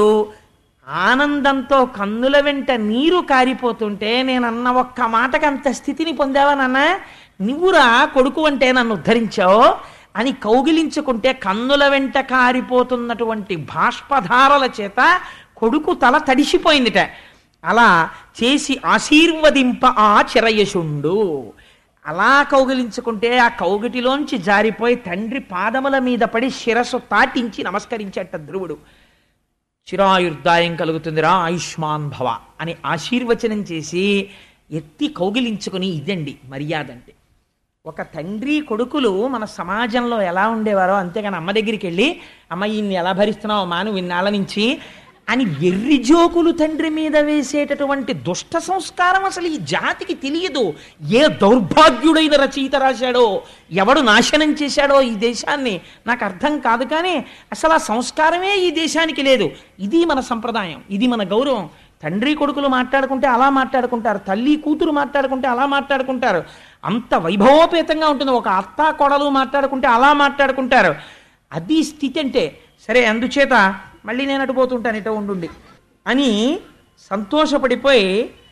ఆనందంతో కన్నుల వెంట నీరు కారిపోతుంటే నేను అన్న ఒక్క మాటకి అంత స్థితిని పొందావా నాన్న నువ్వురా కొడుకు అంటే నన్ను ఉద్ధరించావు అని కౌగిలించుకుంటే కన్నుల వెంట కారిపోతున్నటువంటి బాష్పధారల చేత కొడుకు తల తడిసిపోయిందిట అలా చేసి ఆశీర్వదింప ఆ చిరయశుండు అలా కౌగిలించుకుంటే ఆ కౌగిటిలోంచి జారిపోయి తండ్రి పాదముల మీద పడి శిరస్సు తాటించి నమస్కరించేట ధ్రువుడు చిరాయుర్దాయం కలుగుతుందిరా ఆయుష్మాన్ భవ అని ఆశీర్వచనం చేసి ఎత్తి కౌగిలించుకుని ఇదండి మర్యాద అంటే ఒక తండ్రి కొడుకులు మన సమాజంలో ఎలా ఉండేవారో అంతేగాని అమ్మ దగ్గరికి వెళ్ళి అమ్మ ఈయన్ని ఎలా భరిస్తున్నావు మాను ఇన్నాళ్ళ నుంచి అని వెర్రి జోకులు తండ్రి మీద వేసేటటువంటి దుష్ట సంస్కారం అసలు ఈ జాతికి తెలియదు ఏ దౌర్భాగ్యుడైన రచయిత రాశాడో ఎవడు నాశనం చేశాడో ఈ దేశాన్ని నాకు అర్థం కాదు కానీ అసలు ఆ సంస్కారమే ఈ దేశానికి లేదు ఇది మన సంప్రదాయం ఇది మన గౌరవం తండ్రి కొడుకులు మాట్లాడుకుంటే అలా మాట్లాడుకుంటారు తల్లి కూతురు మాట్లాడుకుంటే అలా మాట్లాడుకుంటారు అంత వైభవోపేతంగా ఉంటుంది ఒక అత్త కొడలు మాట్లాడుకుంటే అలా మాట్లాడుకుంటారు అది స్థితి అంటే సరే అందుచేత మళ్ళీ నేను అటుపోతుంటాను ఇటో ఉండుండి అని సంతోషపడిపోయి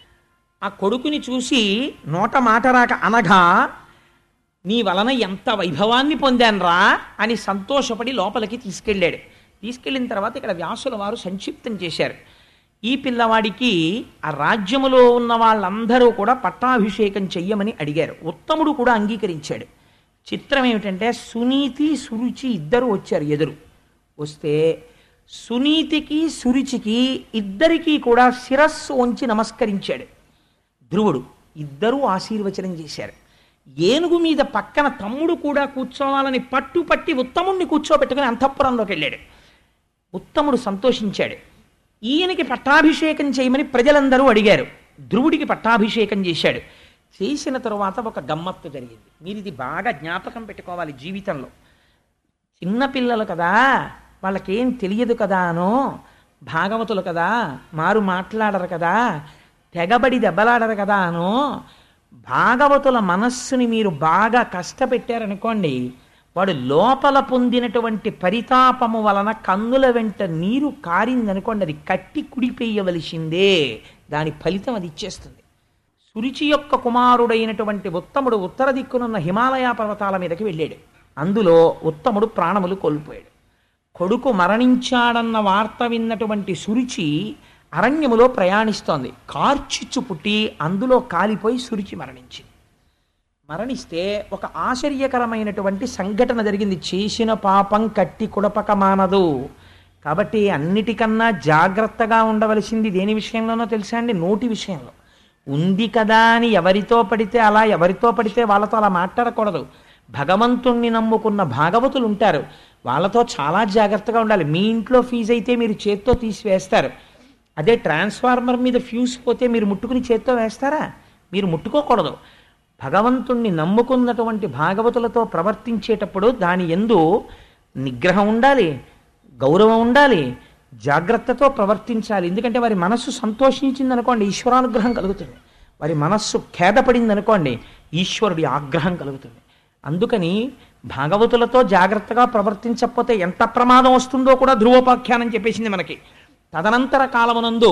ఆ కొడుకుని చూసి నోట మాట రాక అనగా నీ వలన ఎంత వైభవాన్ని పొందాన్రా అని సంతోషపడి లోపలికి తీసుకెళ్ళాడు తీసుకెళ్ళిన తర్వాత ఇక్కడ వ్యాసుల వారు సంక్షిప్తం చేశారు ఈ పిల్లవాడికి ఆ రాజ్యములో ఉన్న వాళ్ళందరూ కూడా పట్టాభిషేకం చెయ్యమని అడిగారు ఉత్తముడు కూడా అంగీకరించాడు చిత్రం ఏమిటంటే సునీతి సురుచి ఇద్దరు వచ్చారు ఎదురు వస్తే సునీతికి సురుచికి ఇద్దరికీ కూడా శిరస్సు వంచి నమస్కరించాడు ధ్రువుడు ఇద్దరూ ఆశీర్వచనం చేశారు ఏనుగు మీద పక్కన తమ్ముడు కూడా కూర్చోవాలని పట్టు పట్టి ఉత్తముణ్ణి కూర్చోబెట్టుకుని అంతఃపురంలోకి వెళ్ళాడు ఉత్తముడు సంతోషించాడు ఈయనకి పట్టాభిషేకం చేయమని ప్రజలందరూ అడిగారు ధ్రువుడికి పట్టాభిషేకం చేశాడు చేసిన తరువాత ఒక గమ్మత్తు జరిగింది మీరు ఇది బాగా జ్ఞాపకం పెట్టుకోవాలి జీవితంలో చిన్నపిల్లలు కదా వాళ్ళకేం తెలియదు కదా అనో భాగవతులు కదా మారు మాట్లాడరు కదా తెగబడి దెబ్బలాడరు కదా అనో భాగవతుల మనస్సుని మీరు బాగా కష్టపెట్టారనుకోండి వాడు లోపల పొందినటువంటి పరితాపము వలన కన్నుల వెంట నీరు కారిందనుకోండి అది కట్టి కుడిపేయవలసిందే దాని ఫలితం అది ఇచ్చేస్తుంది సురుచి యొక్క కుమారుడైనటువంటి ఉత్తముడు ఉత్తర దిక్కునున్న హిమాలయ పర్వతాల మీదకి వెళ్ళాడు అందులో ఉత్తముడు ప్రాణములు కోల్పోయాడు కొడుకు మరణించాడన్న వార్త విన్నటువంటి సురుచి అరణ్యములో ప్రయాణిస్తోంది కార్చిచ్చు పుట్టి అందులో కాలిపోయి సురుచి మరణించింది మరణిస్తే ఒక ఆశ్చర్యకరమైనటువంటి సంఘటన జరిగింది చేసిన పాపం కట్టి కుడపక మానదు కాబట్టి అన్నిటికన్నా జాగ్రత్తగా ఉండవలసింది దేని విషయంలోనో తెలుసా అండి నోటి విషయంలో ఉంది కదా అని ఎవరితో పడితే అలా ఎవరితో పడితే వాళ్ళతో అలా మాట్లాడకూడదు భగవంతుణ్ణి నమ్ముకున్న భాగవతులు ఉంటారు వాళ్ళతో చాలా జాగ్రత్తగా ఉండాలి మీ ఇంట్లో ఫీజు అయితే మీరు చేత్తో తీసివేస్తారు అదే ట్రాన్స్ఫార్మర్ మీద ఫ్యూజ్ పోతే మీరు ముట్టుకుని చేత్తో వేస్తారా మీరు ముట్టుకోకూడదు భగవంతుణ్ణి నమ్ముకున్నటువంటి భాగవతులతో ప్రవర్తించేటప్పుడు దాని ఎందు నిగ్రహం ఉండాలి గౌరవం ఉండాలి జాగ్రత్తతో ప్రవర్తించాలి ఎందుకంటే వారి మనస్సు సంతోషించింది అనుకోండి ఈశ్వరానుగ్రహం కలుగుతుంది వారి మనస్సు ఖేదపడింది అనుకోండి ఈశ్వరుడి ఆగ్రహం కలుగుతుంది అందుకని భాగవతులతో జాగ్రత్తగా ప్రవర్తించకపోతే ఎంత ప్రమాదం వస్తుందో కూడా ధ్రువోపాఖ్యానం చెప్పేసింది మనకి తదనంతర కాలమునందు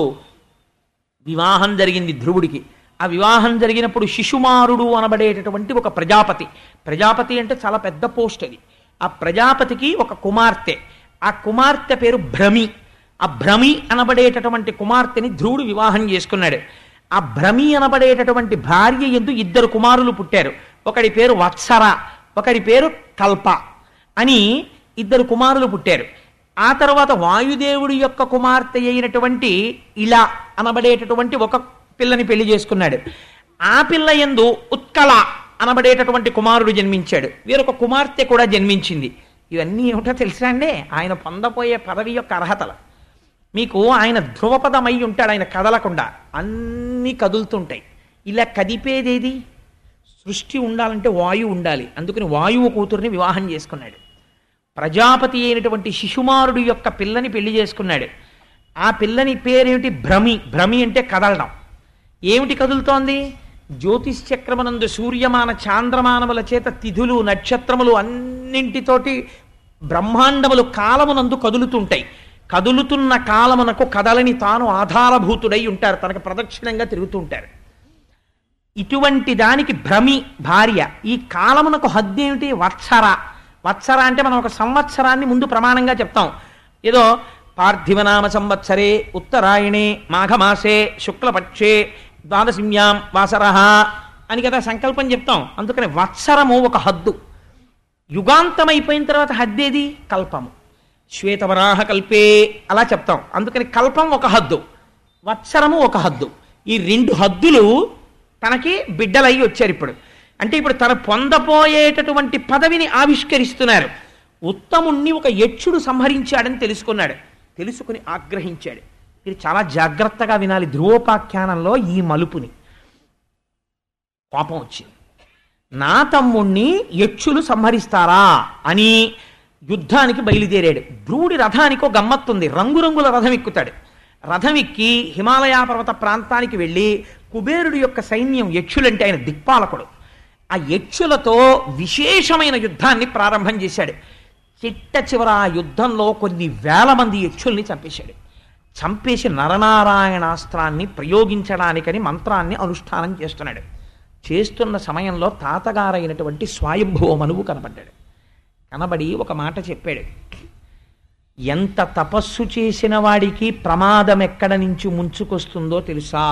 వివాహం జరిగింది ధ్రువుడికి ఆ వివాహం జరిగినప్పుడు శిశుమారుడు అనబడేటటువంటి ఒక ప్రజాపతి ప్రజాపతి అంటే చాలా పెద్ద పోస్ట్ అది ఆ ప్రజాపతికి ఒక కుమార్తె ఆ కుమార్తె పేరు భ్రమి ఆ భ్రమి అనబడేటటువంటి కుమార్తెని ధ్రువుడు వివాహం చేసుకున్నాడు ఆ భ్రమి అనబడేటటువంటి భార్య ఎందు ఇద్దరు కుమారులు పుట్టారు ఒకడి పేరు వత్సర ఒకడి పేరు కల్ప అని ఇద్దరు కుమారులు పుట్టారు ఆ తర్వాత వాయుదేవుడి యొక్క కుమార్తె అయినటువంటి ఇలా అనబడేటటువంటి ఒక పిల్లని పెళ్లి చేసుకున్నాడు ఆ పిల్ల ఎందు ఉత్కళ అనబడేటటువంటి కుమారుడు జన్మించాడు వీరొక కుమార్తె కూడా జన్మించింది ఇవన్నీ ఏమిటో తెలుసా అండి ఆయన పొందపోయే పదవి యొక్క అర్హతలు మీకు ఆయన ధ్రువపదమై ఉంటాడు ఆయన కదలకుండా అన్నీ కదులుతుంటాయి ఇలా కదిపేదేది సృష్టి ఉండాలంటే వాయువు ఉండాలి అందుకని వాయువు కూతుర్ని వివాహం చేసుకున్నాడు ప్రజాపతి అయినటువంటి శిశుమారుడు యొక్క పిల్లని పెళ్లి చేసుకున్నాడు ఆ పిల్లని పేరేమిటి భ్రమి భ్రమి అంటే కదలడం ఏమిటి కదులుతోంది జ్యోతిష్ చక్రమనందు సూర్యమాన చాంద్రమానముల చేత తిథులు నక్షత్రములు అన్నింటితోటి బ్రహ్మాండములు కాలమునందు కదులుతుంటాయి కదులుతున్న కాలమునకు కదలని తాను ఆధారభూతుడై ఉంటారు తనకు ప్రదక్షిణంగా తిరుగుతూ ఉంటారు ఇటువంటి దానికి భ్రమి భార్య ఈ కాలమునకు హద్దు ఏమిటి వత్సర వత్సర అంటే మనం ఒక సంవత్సరాన్ని ముందు ప్రమాణంగా చెప్తాం ఏదో పార్థివనామ సంవత్సరే ఉత్తరాయణే మాఘమాసే శుక్లపక్షే ద్వాదశిమ్యాం వాసరహ అని కదా సంకల్పం చెప్తాం అందుకని వత్సరము ఒక హద్దు యుగాంతం అయిపోయిన తర్వాత హద్దేది కల్పము శ్వేతవరాహ కల్పే అలా చెప్తాం అందుకని కల్పం ఒక హద్దు వత్సరము ఒక హద్దు ఈ రెండు హద్దులు తనకి బిడ్డలయ్యి వచ్చారు ఇప్పుడు అంటే ఇప్పుడు తను పొందపోయేటటువంటి పదవిని ఆవిష్కరిస్తున్నారు ఉత్తముణ్ణి ఒక యక్షుడు సంహరించాడని తెలుసుకున్నాడు తెలుసుకుని ఆగ్రహించాడు మీరు చాలా జాగ్రత్తగా వినాలి ధ్రువోపాఖ్యానంలో ఈ మలుపుని కోపం వచ్చింది నా తమ్ముణ్ణి యక్షులు సంహరిస్తారా అని యుద్ధానికి బయలుదేరాడు ధ్రువుడి రథానికి ఒక గమ్మత్తుంది రంగురంగుల రథం ఎక్కుతాడు రథం ఎక్కి హిమాలయ పర్వత ప్రాంతానికి వెళ్ళి కుబేరుడి యొక్క సైన్యం యక్షులంటే ఆయన దిక్పాలకుడు ఆ యక్షులతో విశేషమైన యుద్ధాన్ని ప్రారంభం చేశాడు చిట్ట చివర ఆ యుద్ధంలో కొన్ని వేల మంది యక్షుల్ని చంపేశాడు చంపేసి నరనారాయణాస్త్రాన్ని ప్రయోగించడానికని మంత్రాన్ని అనుష్ఠానం చేస్తున్నాడు చేస్తున్న సమయంలో తాతగారైనటువంటి స్వయంభువ మనువు కనబడ్డాడు కనబడి ఒక మాట చెప్పాడు ఎంత తపస్సు చేసిన వాడికి ప్రమాదం ఎక్కడ నుంచి ముంచుకొస్తుందో తెలుసా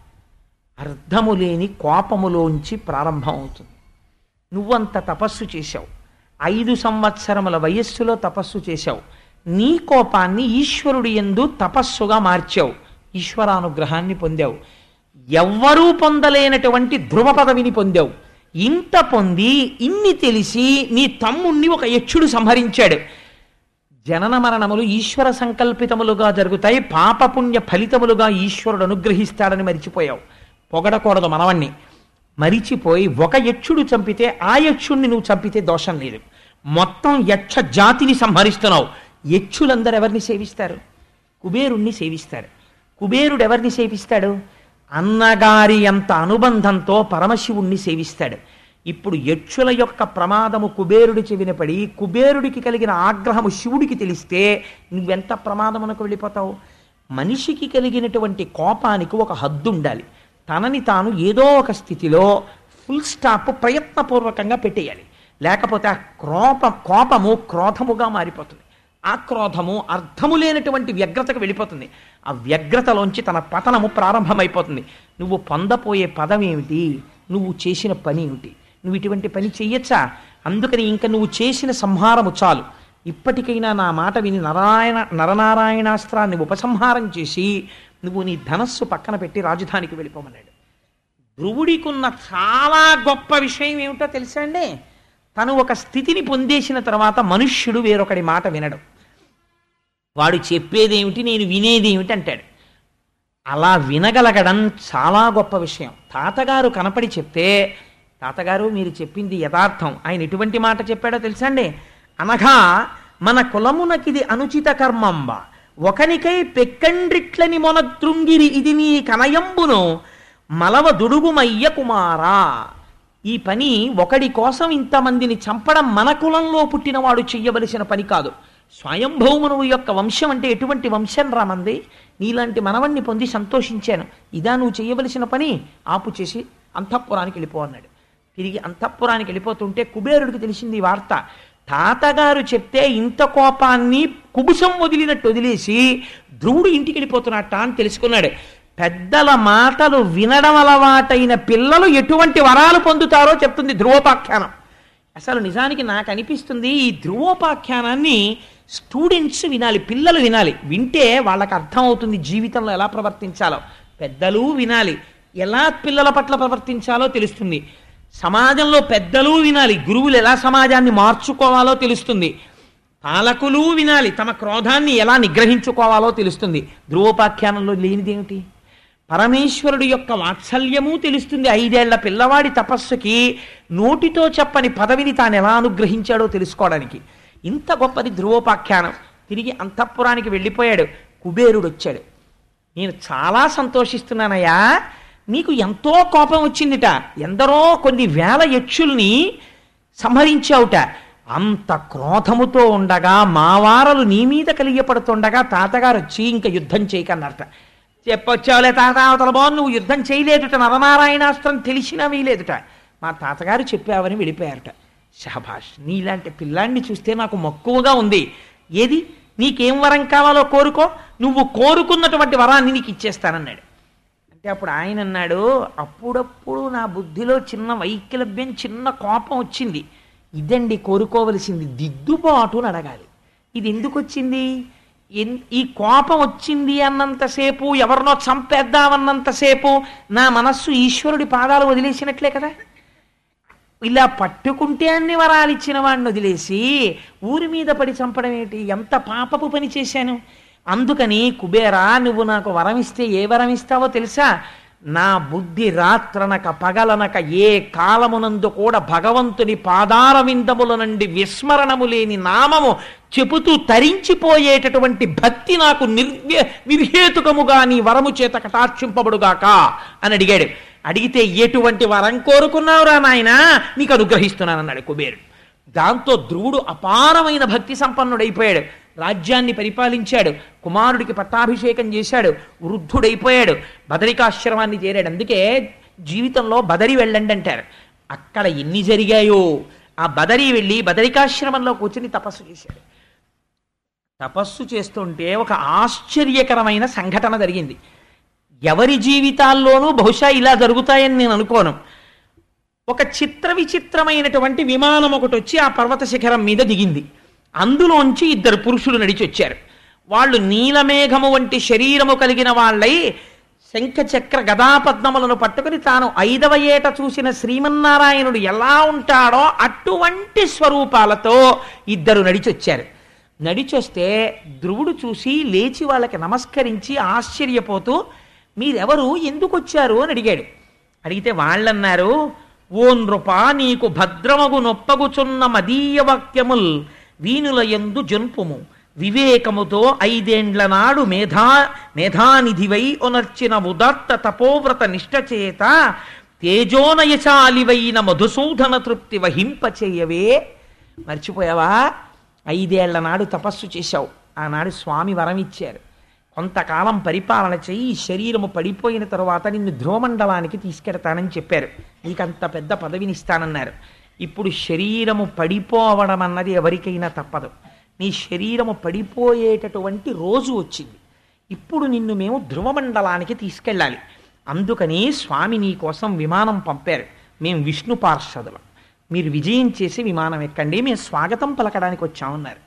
అర్థము లేని కోపములోంచి ప్రారంభం అవుతుంది నువ్వంత తపస్సు చేశావు ఐదు సంవత్సరముల వయస్సులో తపస్సు చేశావు నీ కోపాన్ని ఈశ్వరుడి ఎందు తపస్సుగా మార్చావు ఈశ్వరానుగ్రహాన్ని పొందావు ఎవ్వరూ పొందలేనటువంటి ధ్రువ పదవిని పొందావు ఇంత పొంది ఇన్ని తెలిసి నీ తమ్ముణ్ణి ఒక యక్షుడు సంహరించాడు జనన మరణములు ఈశ్వర సంకల్పితములుగా జరుగుతాయి పాపపుణ్య ఫలితములుగా ఈశ్వరుడు అనుగ్రహిస్తాడని మరిచిపోయావు పొగడకూడదు మనవణ్ణి మరిచిపోయి ఒక యక్షుడు చంపితే ఆ యక్షుణ్ణి నువ్వు చంపితే దోషం లేదు మొత్తం యక్ష జాతిని సంహరిస్తున్నావు యక్షులందరూ ఎవరిని సేవిస్తారు కుబేరుణ్ణి సేవిస్తారు కుబేరుడు ఎవరిని సేవిస్తాడు అన్నగారి అంత అనుబంధంతో పరమశివుణ్ణి సేవిస్తాడు ఇప్పుడు యక్షుల యొక్క ప్రమాదము కుబేరుడి చెవిన పడి కుబేరుడికి కలిగిన ఆగ్రహము శివుడికి తెలిస్తే నువ్వెంత ప్రమాదమునకు వెళ్ళిపోతావు మనిషికి కలిగినటువంటి కోపానికి ఒక హద్దు ఉండాలి తనని తాను ఏదో ఒక స్థితిలో ఫుల్ స్టాప్ ప్రయత్నపూర్వకంగా పెట్టేయాలి లేకపోతే ఆ క్రోప కోపము క్రోధముగా మారిపోతుంది ఆ క్రోధము అర్థము లేనటువంటి వ్యగ్రతకు వెళ్ళిపోతుంది ఆ వ్యగ్రతలోంచి తన పతనము ప్రారంభమైపోతుంది నువ్వు పొందపోయే పదం ఏమిటి నువ్వు చేసిన పని ఏమిటి నువ్వు ఇటువంటి పని చెయ్యొచ్చా అందుకని ఇంకా నువ్వు చేసిన సంహారము చాలు ఇప్పటికైనా నా మాట విని నారాయణ నరనారాయణాస్త్రాన్ని ఉపసంహారం చేసి నువ్వు నీ ధనస్సు పక్కన పెట్టి రాజధానికి వెళ్ళిపోమన్నాడు ధ్రువుడికున్న చాలా గొప్ప విషయం ఏమిటో తెలుసా అండి తను ఒక స్థితిని పొందేసిన తర్వాత మనుష్యుడు వేరొకడి మాట వినడు వాడు చెప్పేదేమిటి నేను వినేదేమిటి అంటాడు అలా వినగలగడం చాలా గొప్ప విషయం తాతగారు కనపడి చెప్తే తాతగారు మీరు చెప్పింది యథార్థం ఆయన ఎటువంటి మాట చెప్పాడో తెలుసా అండి అనగా మన కులమునకిది అనుచిత కర్మంబ ఒకనికై పెక్కండ్రిట్లని మొన తృంగిరి ఇది నీ కనయంబును మలవ దుడుగుమయ్య కుమారా ఈ పని ఒకడి కోసం ఇంతమందిని చంపడం మన కులంలో పుట్టినవాడు చెయ్యవలసిన పని కాదు స్వయంభౌమనువు యొక్క వంశం అంటే ఎటువంటి వంశం రామంది నీలాంటి మనవణ్ణి పొంది సంతోషించాను ఇదా నువ్వు చేయవలసిన పని ఆపు చేసి అంతఃపురానికి వెళ్ళిపో అన్నాడు తిరిగి అంతఃపురానికి వెళ్ళిపోతుంటే కుబేరుడికి తెలిసింది ఈ వార్త తాతగారు చెప్తే ఇంత కోపాన్ని కుబుసం వదిలినట్టు వదిలేసి ధ్రువుడు ఇంటికి వెళ్ళిపోతున్నట్ట అని తెలుసుకున్నాడు పెద్దల మాటలు వినడం అలవాటైన పిల్లలు ఎటువంటి వరాలు పొందుతారో చెప్తుంది ధ్రువోపాఖ్యానం అసలు నిజానికి నాకు అనిపిస్తుంది ఈ ధ్రువోపాఖ్యానాన్ని స్టూడెంట్స్ వినాలి పిల్లలు వినాలి వింటే వాళ్ళకి అర్థమవుతుంది జీవితంలో ఎలా ప్రవర్తించాలో పెద్దలు వినాలి ఎలా పిల్లల పట్ల ప్రవర్తించాలో తెలుస్తుంది సమాజంలో పెద్దలు వినాలి గురువులు ఎలా సమాజాన్ని మార్చుకోవాలో తెలుస్తుంది పాలకులు వినాలి తమ క్రోధాన్ని ఎలా నిగ్రహించుకోవాలో తెలుస్తుంది ధ్రువోపాఖ్యానంలో లేనిదేమిటి పరమేశ్వరుడు యొక్క వాత్సల్యము తెలుస్తుంది ఐదేళ్ల పిల్లవాడి తపస్సుకి నోటితో చెప్పని పదవిని తాను ఎలా అనుగ్రహించాడో తెలుసుకోవడానికి ఇంత గొప్పది ధ్రువోపాఖ్యానం తిరిగి అంతఃపురానికి వెళ్ళిపోయాడు కుబేరుడు వచ్చాడు నేను చాలా సంతోషిస్తున్నానయ్యా నీకు ఎంతో కోపం వచ్చిందిట ఎందరో కొన్ని వేల యక్షుల్ని సంహరించావుట అంత క్రోధముతో ఉండగా మావారలు నీ మీద కలిగపడుతుండగా తాతగారు వచ్చి ఇంక యుద్ధం చేయకన్నట చెప్పొచ్చావులే తాత అవతల బాగు నువ్వు యుద్ధం చేయలేదుట నరనారాయణాస్త్రం తెలిసినా వీలేదుట మా తాతగారు చెప్పావని వెళ్ళిపోయారట షహబాష్ నీలాంటి పిల్లాన్ని చూస్తే నాకు మక్కువగా ఉంది ఏది నీకేం వరం కావాలో కోరుకో నువ్వు కోరుకున్నటువంటి వరాన్ని నీకు ఇచ్చేస్తానన్నాడు అంటే అప్పుడు ఆయన అన్నాడు అప్పుడప్పుడు నా బుద్ధిలో చిన్న వైకలభ్యం చిన్న కోపం వచ్చింది ఇదండి కోరుకోవలసింది దిద్దుబాటు అని అడగాలి ఇది ఎందుకు వచ్చింది ఎన్- ఈ కోపం వచ్చింది అన్నంతసేపు ఎవరినో చంపేద్దామన్నంతసేపు నా మనస్సు ఈశ్వరుడి పాదాలు వదిలేసినట్లే కదా ఇలా పట్టుకుంటే అన్ని వరాలు ఇచ్చిన వాడిని వదిలేసి ఊరి మీద పడి చంపడం ఏంటి ఎంత పాపపు పని చేశాను అందుకని కుబేరా నువ్వు నాకు వరం ఇస్తే ఏ వరం ఇస్తావో తెలుసా నా బుద్ధి రాత్రనక పగలనక ఏ కాలమునందు కూడా భగవంతుని పాదార విందముల నుండి విస్మరణము లేని నామము చెబుతూ తరించిపోయేటటువంటి భక్తి నాకు నిర్వ్య నిర్హేతుకముగా నీ వరము చేత కటాక్షింపబడుగాక అని అడిగాడు అడిగితే ఎటువంటి వరం కోరుకున్నావురా నాయనా నీకు అనుగ్రహిస్తున్నానన్నాడు కుబేరుడు దాంతో ధ్రువుడు అపారమైన భక్తి సంపన్నుడైపోయాడు రాజ్యాన్ని పరిపాలించాడు కుమారుడికి పట్టాభిషేకం చేశాడు వృద్ధుడైపోయాడు బదరికాశ్రమాన్ని చేరాడు అందుకే జీవితంలో బదరి వెళ్ళండి అంటారు అక్కడ ఎన్ని జరిగాయో ఆ బదరి వెళ్ళి బదరికాశ్రమంలో కూర్చుని తపస్సు చేశాడు తపస్సు చేస్తుంటే ఒక ఆశ్చర్యకరమైన సంఘటన జరిగింది ఎవరి జీవితాల్లోనూ బహుశా ఇలా జరుగుతాయని నేను అనుకోను ఒక చిత్ర విచిత్రమైనటువంటి విమానం ఒకటి వచ్చి ఆ పర్వత శిఖరం మీద దిగింది అందులోంచి ఇద్దరు పురుషులు నడిచి వచ్చారు వాళ్ళు నీలమేఘము వంటి శరీరము కలిగిన వాళ్ళై శంఖచక్ర గదాపద్మములను పట్టుకుని తాను ఐదవ ఏట చూసిన శ్రీమన్నారాయణుడు ఎలా ఉంటాడో అటువంటి స్వరూపాలతో ఇద్దరు నడిచొచ్చారు నడిచొస్తే ధ్రువుడు చూసి లేచి వాళ్ళకి నమస్కరించి ఆశ్చర్యపోతూ మీరెవరు ఎందుకు వచ్చారు అని అడిగాడు అడిగితే వాళ్ళన్నారు ఓ నృప నీకు భద్రమగు నొప్పగుచున్న మదీయ వాక్యముల్ వీనుల యందు జన్పుము వివేకముతో ఐదేండ్ల నాడు మేధా మేధానిధివై ఒనర్చిన ఉదాత్త తపోవ్రత నిష్ట చేత తేజోనయశాలివైన మధుసూదన తృప్తి వహింపచేయవే మర్చిపోయావా ఐదేళ్ల నాడు తపస్సు చేశావు ఆనాడు స్వామి వరం ఇచ్చారు కొంతకాలం పరిపాలన చెయ్యి ఈ శరీరము పడిపోయిన తరువాత నిన్ను ధ్రువమండలానికి తీసుకెడతానని చెప్పారు నీకంత పెద్ద పదవిని ఇస్తానన్నారు ఇప్పుడు శరీరము పడిపోవడం అన్నది ఎవరికైనా తప్పదు నీ శరీరము పడిపోయేటటువంటి రోజు వచ్చింది ఇప్పుడు నిన్ను మేము ధ్రువమండలానికి తీసుకెళ్ళాలి అందుకని స్వామి నీ కోసం విమానం పంపారు మేము విష్ణు పార్షదులం మీరు విజయం చేసి విమానం ఎక్కండి మేము స్వాగతం పలకడానికి వచ్చామన్నారు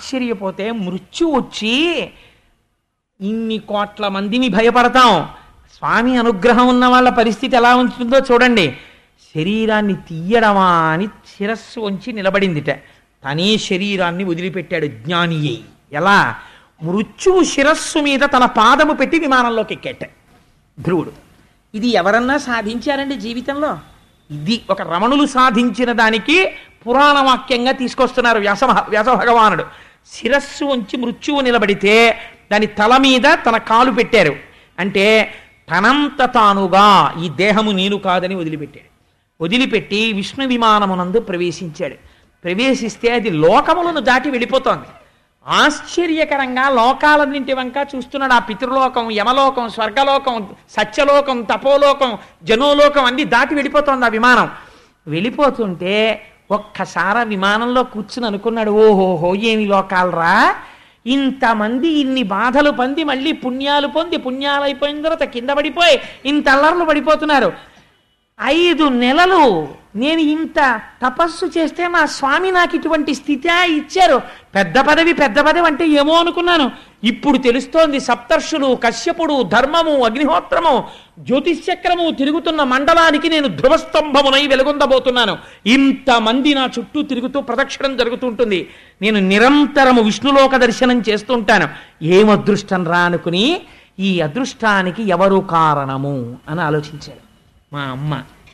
ఆశ్చర్యపోతే మృత్యు వచ్చి ఇన్ని కోట్ల మందిని భయపడతాం స్వామి అనుగ్రహం ఉన్న వాళ్ళ పరిస్థితి ఎలా ఉంటుందో చూడండి శరీరాన్ని తీయడమా అని శిరస్సు వంచి నిలబడిందిట తనే శరీరాన్ని వదిలిపెట్టాడు జ్ఞాని అయి ఎలా మృత్యువు శిరస్సు మీద తన పాదము పెట్టి విమానంలోకి ఎక్కేట ధ్రువుడు ఇది ఎవరన్నా సాధించారండి జీవితంలో ఇది ఒక రమణులు సాధించిన దానికి పురాణ వాక్యంగా తీసుకొస్తున్నారు వ్యాస వ్యాస భగవానుడు శిరస్సు ఉంచి మృత్యువు నిలబడితే దాని తల మీద తన కాలు పెట్టారు అంటే తనంత తానుగా ఈ దేహము నేను కాదని వదిలిపెట్టాడు వదిలిపెట్టి విష్ణు విమానమునందు ప్రవేశించాడు ప్రవేశిస్తే అది లోకములను దాటి వెళ్ళిపోతోంది ఆశ్చర్యకరంగా లోకాలన్నింటి వంక చూస్తున్నాడు ఆ పితృలోకం యమలోకం స్వర్గలోకం సత్యలోకం తపోలోకం జనోలోకం అన్ని దాటి వెళ్ళిపోతోంది ఆ విమానం వెళ్ళిపోతుంటే ఒక్కసారి ఆ విమానంలో కూర్చుని అనుకున్నాడు ఓహోహో ఏమి లోకాలరా ఇంతమంది ఇన్ని బాధలు పొంది మళ్ళీ పుణ్యాలు పొంది పుణ్యాలు అయిపోయిన తర్వాత కింద పడిపోయి ఇంత అల్లర్లు పడిపోతున్నారు ఐదు నెలలు నేను ఇంత తపస్సు చేస్తే మా స్వామి నాకు ఇటువంటి స్థితి ఇచ్చారు పెద్ద పదవి పెద్ద పదవి అంటే ఏమో అనుకున్నాను ఇప్పుడు తెలుస్తోంది సప్తర్షులు కశ్యపుడు ధర్మము అగ్నిహోత్రము జ్యోతిష్చక్రము తిరుగుతున్న మండలానికి నేను ధ్రువస్తంభమునై వెలుగొందబోతున్నాను ఇంతమంది నా చుట్టూ తిరుగుతూ ప్రదక్షిణం జరుగుతుంటుంది నేను నిరంతరము విష్ణులోక దర్శనం చేస్తుంటాను ఏం అదృష్టం రా అనుకుని ఈ అదృష్టానికి ఎవరు కారణము అని ఆలోచించాడు మా అమ్మ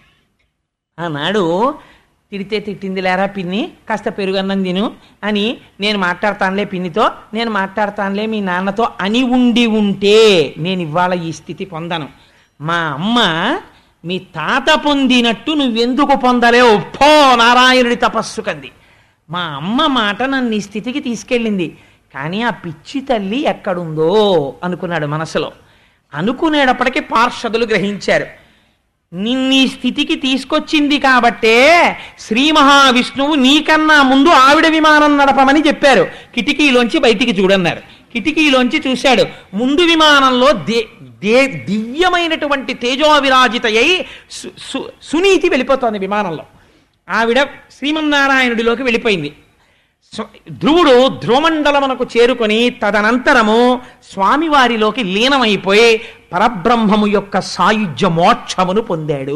ఆనాడు తిడితే తిట్టింది లేరా పిన్ని కాస్త పెరుగన్నం తిను అని నేను మాట్లాడతానులే పిన్నితో నేను మాట్లాడతానులే మీ నాన్నతో అని ఉండి ఉంటే నేను ఇవాళ ఈ స్థితి పొందను మా అమ్మ మీ తాత పొందినట్టు నువ్వెందుకు పొందలేవు పో నారాయణుడి తపస్సు కంది మా అమ్మ మాట నన్ను ఈ స్థితికి తీసుకెళ్ళింది కానీ ఆ పిచ్చి తల్లి ఎక్కడుందో అనుకున్నాడు మనసులో అనుకునేటప్పటికీ పార్షదులు గ్రహించారు నిన్నీ స్థితికి తీసుకొచ్చింది కాబట్టే శ్రీ మహావిష్ణువు నీకన్నా ముందు ఆవిడ విమానం నడపమని చెప్పారు కిటికీలోంచి బయటికి చూడన్నారు కిటికీలోంచి చూశాడు ముందు విమానంలో దే దే దివ్యమైనటువంటి తేజోవిరాజిత అయి సు- సు- సునీతి వెళ్ళిపోతోంది విమానంలో ఆవిడ శ్రీమన్నారాయణుడిలోకి వెళ్ళిపోయింది స్వ- ధ్రువుడు ధ్రువమండలమునకు చేరుకొని తదనంతరము స్వామివారిలోకి లీనమైపోయి పరబ్రహ్మము యొక్క సాయుధ్య మోక్షమును పొందాడు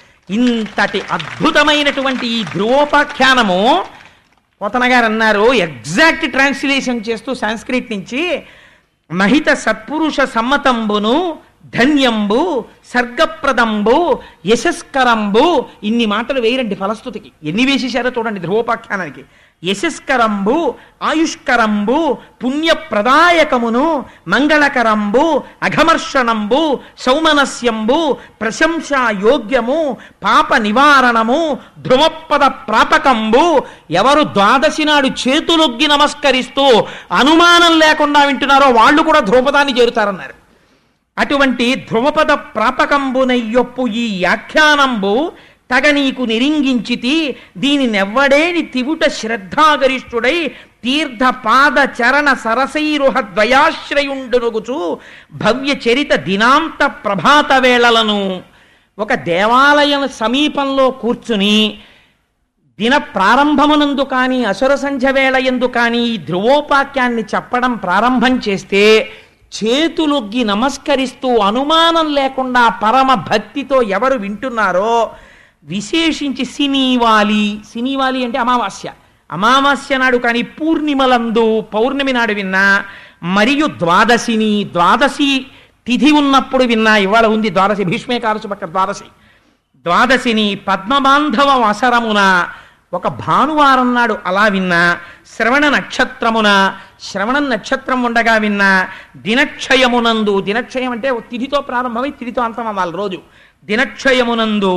ఇంతటి అద్భుతమైనటువంటి ఈ ధ్రువోపాఖ్యానము పోతన గారు అన్నారు ఎగ్జాక్ట్ ట్రాన్స్లేషన్ చేస్తూ సాంస్క్రిట్ నుంచి మహిత సత్పురుష సమ్మతంబును ధన్యంబు సర్గప్రదంబు యశస్కరంబు ఇన్ని మాటలు వేయరండి ఫలస్తుతికి ఎన్ని వేసేశారో చూడండి ధ్రువోపాఖ్యానానికి యశస్కరంబు ఆయుష్కరంబు పుణ్యప్రదాయకమును మంగళకరంబు అఘమర్షణంబు సౌమనస్యంబు ప్రశంసా యోగ్యము పాప నివారణము ధ్రువపద ప్రాపకంబు ఎవరు ద్వాదశి నాడు చేతులొగ్గి నమస్కరిస్తూ అనుమానం లేకుండా వింటున్నారో వాళ్ళు కూడా ధ్రువపదాన్ని చేరుతారన్నారు అటువంటి ధ్రువపద ప్రాపకంబునయ్యొప్పు ఈ వ్యాఖ్యానంబు తగ నీకు నిరింగించితి దీని నెవ్వడేని తివుట శ్రద్ధాగరిష్ఠుడై తీర్థ పాద చరణ సరసైరుహ ద్వయాశ్రయుండునుగుచు భవ్య చరిత దినాంత ప్రభాత వేళలను ఒక దేవాలయం సమీపంలో కూర్చుని దిన ప్రారంభమునందు కానీ అసుర సంధ్య వేళ ఎందు కానీ ఈ ధ్రువోపాఖ్యాన్ని చెప్పడం ప్రారంభం చేస్తే చేతులొగ్గి నమస్కరిస్తూ అనుమానం లేకుండా పరమ భక్తితో ఎవరు వింటున్నారో విశేషించి సినీవాలి సినీవాలి అంటే అమావాస్య అమావాస్య నాడు కానీ పూర్ణిమలందు పౌర్ణమి నాడు విన్నా మరియు ద్వాదశిని ద్వాదశి తిథి ఉన్నప్పుడు విన్నా ఇవాళ ఉంది ద్వాదశి భీష్మేకారసు పక్క ద్వాదశి ద్వాదశిని పద్మబాంధవ వసరమున ఒక భానువారం నాడు అలా విన్నా శ్రవణ నక్షత్రమున శ్రవణ నక్షత్రం ఉండగా విన్నా దినక్షయమునందు దినక్షయం అంటే తిథితో ప్రారంభమై తిథితో అంతం అవ్వాలి రోజు దినక్షయమునందు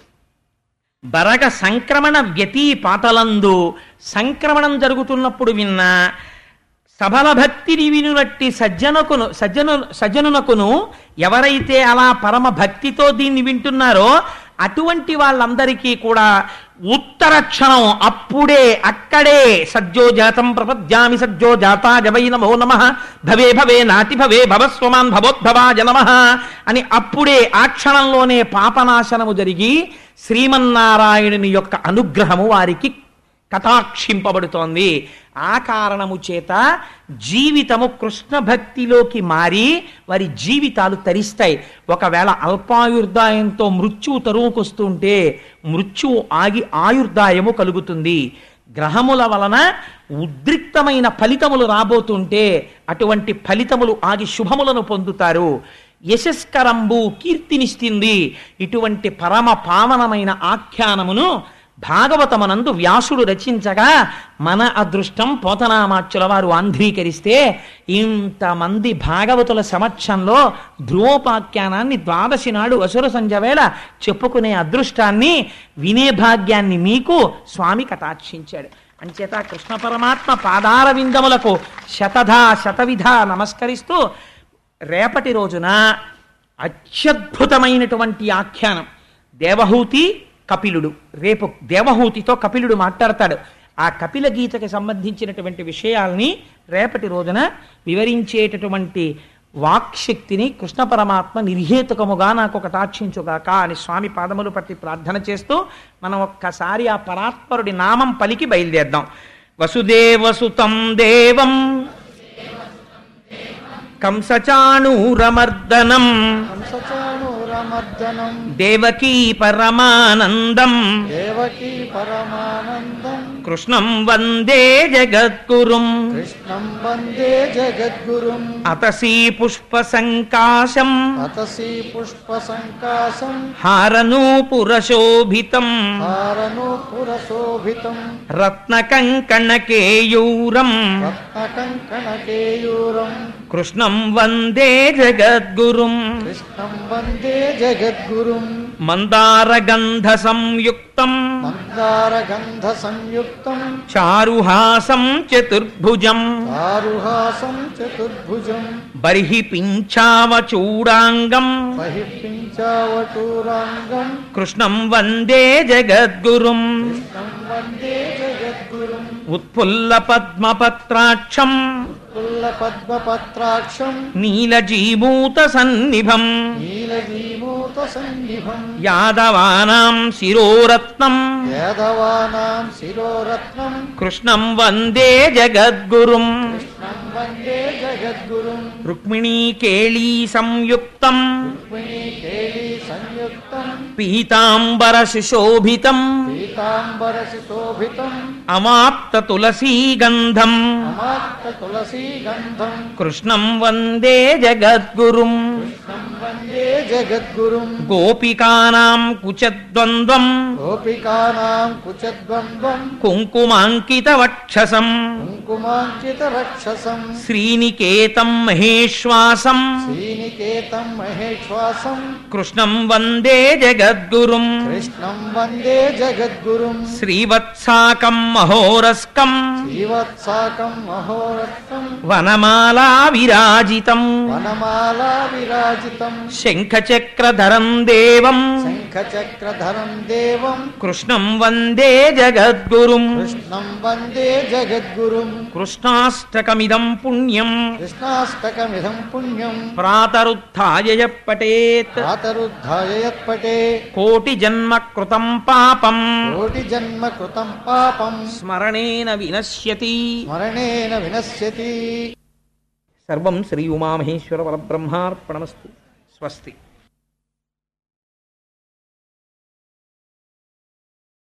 బరగ సంక్రమణ వ్యతీపాతలందు సంక్రమణం జరుగుతున్నప్పుడు విన్నా సబల భక్తిని వినునట్టి సజ్జనకును సజ్జను సజ్జనునకును ఎవరైతే అలా పరమ భక్తితో దీన్ని వింటున్నారో అటువంటి వాళ్ళందరికీ కూడా ఉత్తర క్షణం అప్పుడే అక్కడే సజ్జో జాతం ప్రపద్యామి సజ్జో జాతా జవై నమో నమ భవే భవే నాటి భవే భవస్వమాన్ భవోద్భవాజ నమ అని అప్పుడే ఆ క్షణంలోనే పాపనాశనము జరిగి శ్రీమన్నారాయణుని యొక్క అనుగ్రహము వారికి కటాక్షింపబడుతోంది ఆ కారణము చేత జీవితము కృష్ణ భక్తిలోకి మారి వారి జీవితాలు తరిస్తాయి ఒకవేళ అల్పాయుర్దాయంతో మృత్యువు తరువుకొస్తుంటే మృత్యువు ఆగి ఆయుర్దాయము కలుగుతుంది గ్రహముల వలన ఉద్రిక్తమైన ఫలితములు రాబోతుంటే అటువంటి ఫలితములు ఆగి శుభములను పొందుతారు యశస్కరంబు కీర్తినిస్తుంది ఇటువంటి పరమ పావనమైన ఆఖ్యానమును భాగవతమనందు వ్యాసుడు రచించగా మన అదృష్టం పోతనామాచ్యుల వారు ఆంధ్రీకరిస్తే ఇంతమంది భాగవతుల సమక్షంలో ధ్రువోపాఖ్యానాన్ని ద్వాదశి నాడు అసుర సంధ్య వేళ చెప్పుకునే అదృష్టాన్ని వినే భాగ్యాన్ని మీకు స్వామి కటాక్షించాడు అంచేత కృష్ణ పరమాత్మ పాదార విందములకు శతధ శతవిధ నమస్కరిస్తూ రేపటి రోజున అత్యద్భుతమైనటువంటి ఆఖ్యానం దేవహూతి కపిలుడు రేపు దేవహూతితో కపిలుడు మాట్లాడతాడు ఆ కపిల గీతకి సంబంధించినటువంటి విషయాల్ని రేపటి రోజున వివరించేటటువంటి వాక్శక్తిని కృష్ణ పరమాత్మ నిర్హేతుకముగా నాకు కటాక్షించుగాక అని స్వామి పాదములు పట్టి ప్రార్థన చేస్తూ మనం ఒక్కసారి ఆ పరాత్పరుడి నామం పలికి బయలుదేద్దాం వసుదేవసుతం దేవం కంసచాణూరమర్దనం కంసచాణూరమర్దనం దేవకీ పరమానందం దేవకీ పరమానందం కృష్ణం వందే జగద్గురుం కృష్ణం వందే జగద్గురుం అతసీ పుష్ప సంకాశం అతసి పుష్ప సంకాసం హారనూపురశోభితం హారనూపురశోభితం రత్నకంకణకేయూరం రత్నకంకణకేయూరం కృష్ణం వందే జగద్గురుం కృష్ణం వందే జగద్గురుం మందారగంధ సంయుక్తం మందారగంధ సంయుక్తం చారుహాసం చతుర్భుజం చారుహాసం చతుర్భుజం బర్హి పింఛావచూడాంగం బహిర్పించావటూరాంగం కృష్ణం వందే జగద్గురుం కృష్ణం వందే జగద్గురుం ఉత్ఫుల్ల పద్మపత్రాక్షం కుల్ల పద్మపత్రాక్షం నీలజీమూత సన్నిభం నీలజీమూత సన్నిభం యాదవానాం శిరోరత్నం వేదవానాం శిరోరత్నం కృష్ణం వందే జగద్గురుం కృష్ణం వందే జగద్గురుం రుక్మిణీ కేళీ సంయుక్తం రుక్మిణీ కేళీ సంయుక్తం పీతాంబర సుశోభితం పీతాంబర శోభితం అమాప్త తులసీగంధం అమాత్త తులసీ గంధం కృష్ణం వందే జగద్గురుం కృష్ణం వందే జగద్గురుం గోపికానాం కుచద్వంద్వం గోపికానాం కుచద్వంద్వం కుంకుమాంకిత వక్షసం కుంకుమాంకిత రక్షసం శ్రీనికేతం మహేశ్వాసం శ్రీనికేతం మహేశ్వాసం కృష్ణం వందే జగద్గురుం కృష్ణం వందే జగద్గురుం శ్రీవత్సాకం మహోరస్కం శ్రీవత్సాకం మహోరత్నం వనమాలా విరాజితం వనమాలా విరాజితం శంఖచక్రధరం దేవం శంఖచక్రధరం దేవం కృష్ణం వందే జగద్గురుం కృష్ణం వందే జగద్గురుం కృష్ణాష్టకమిదం పుణ్యం కృష్ణాష్టకమిదం పుణ్యం ప్రాతరుత్థాయ పఠేత్ ప్రాతరుద్ధాయ యత్పటే కోటి జన్మ కృతం పాపం కోటి జన్మ కృతం పాపం స్మరణేన వినశ్యతి స్మరణేన వినశ్యతి సర్వం శ్రీ ఉమామహేశ్వర పరబ్రహ్మార్పణమస్తు స్వస్తి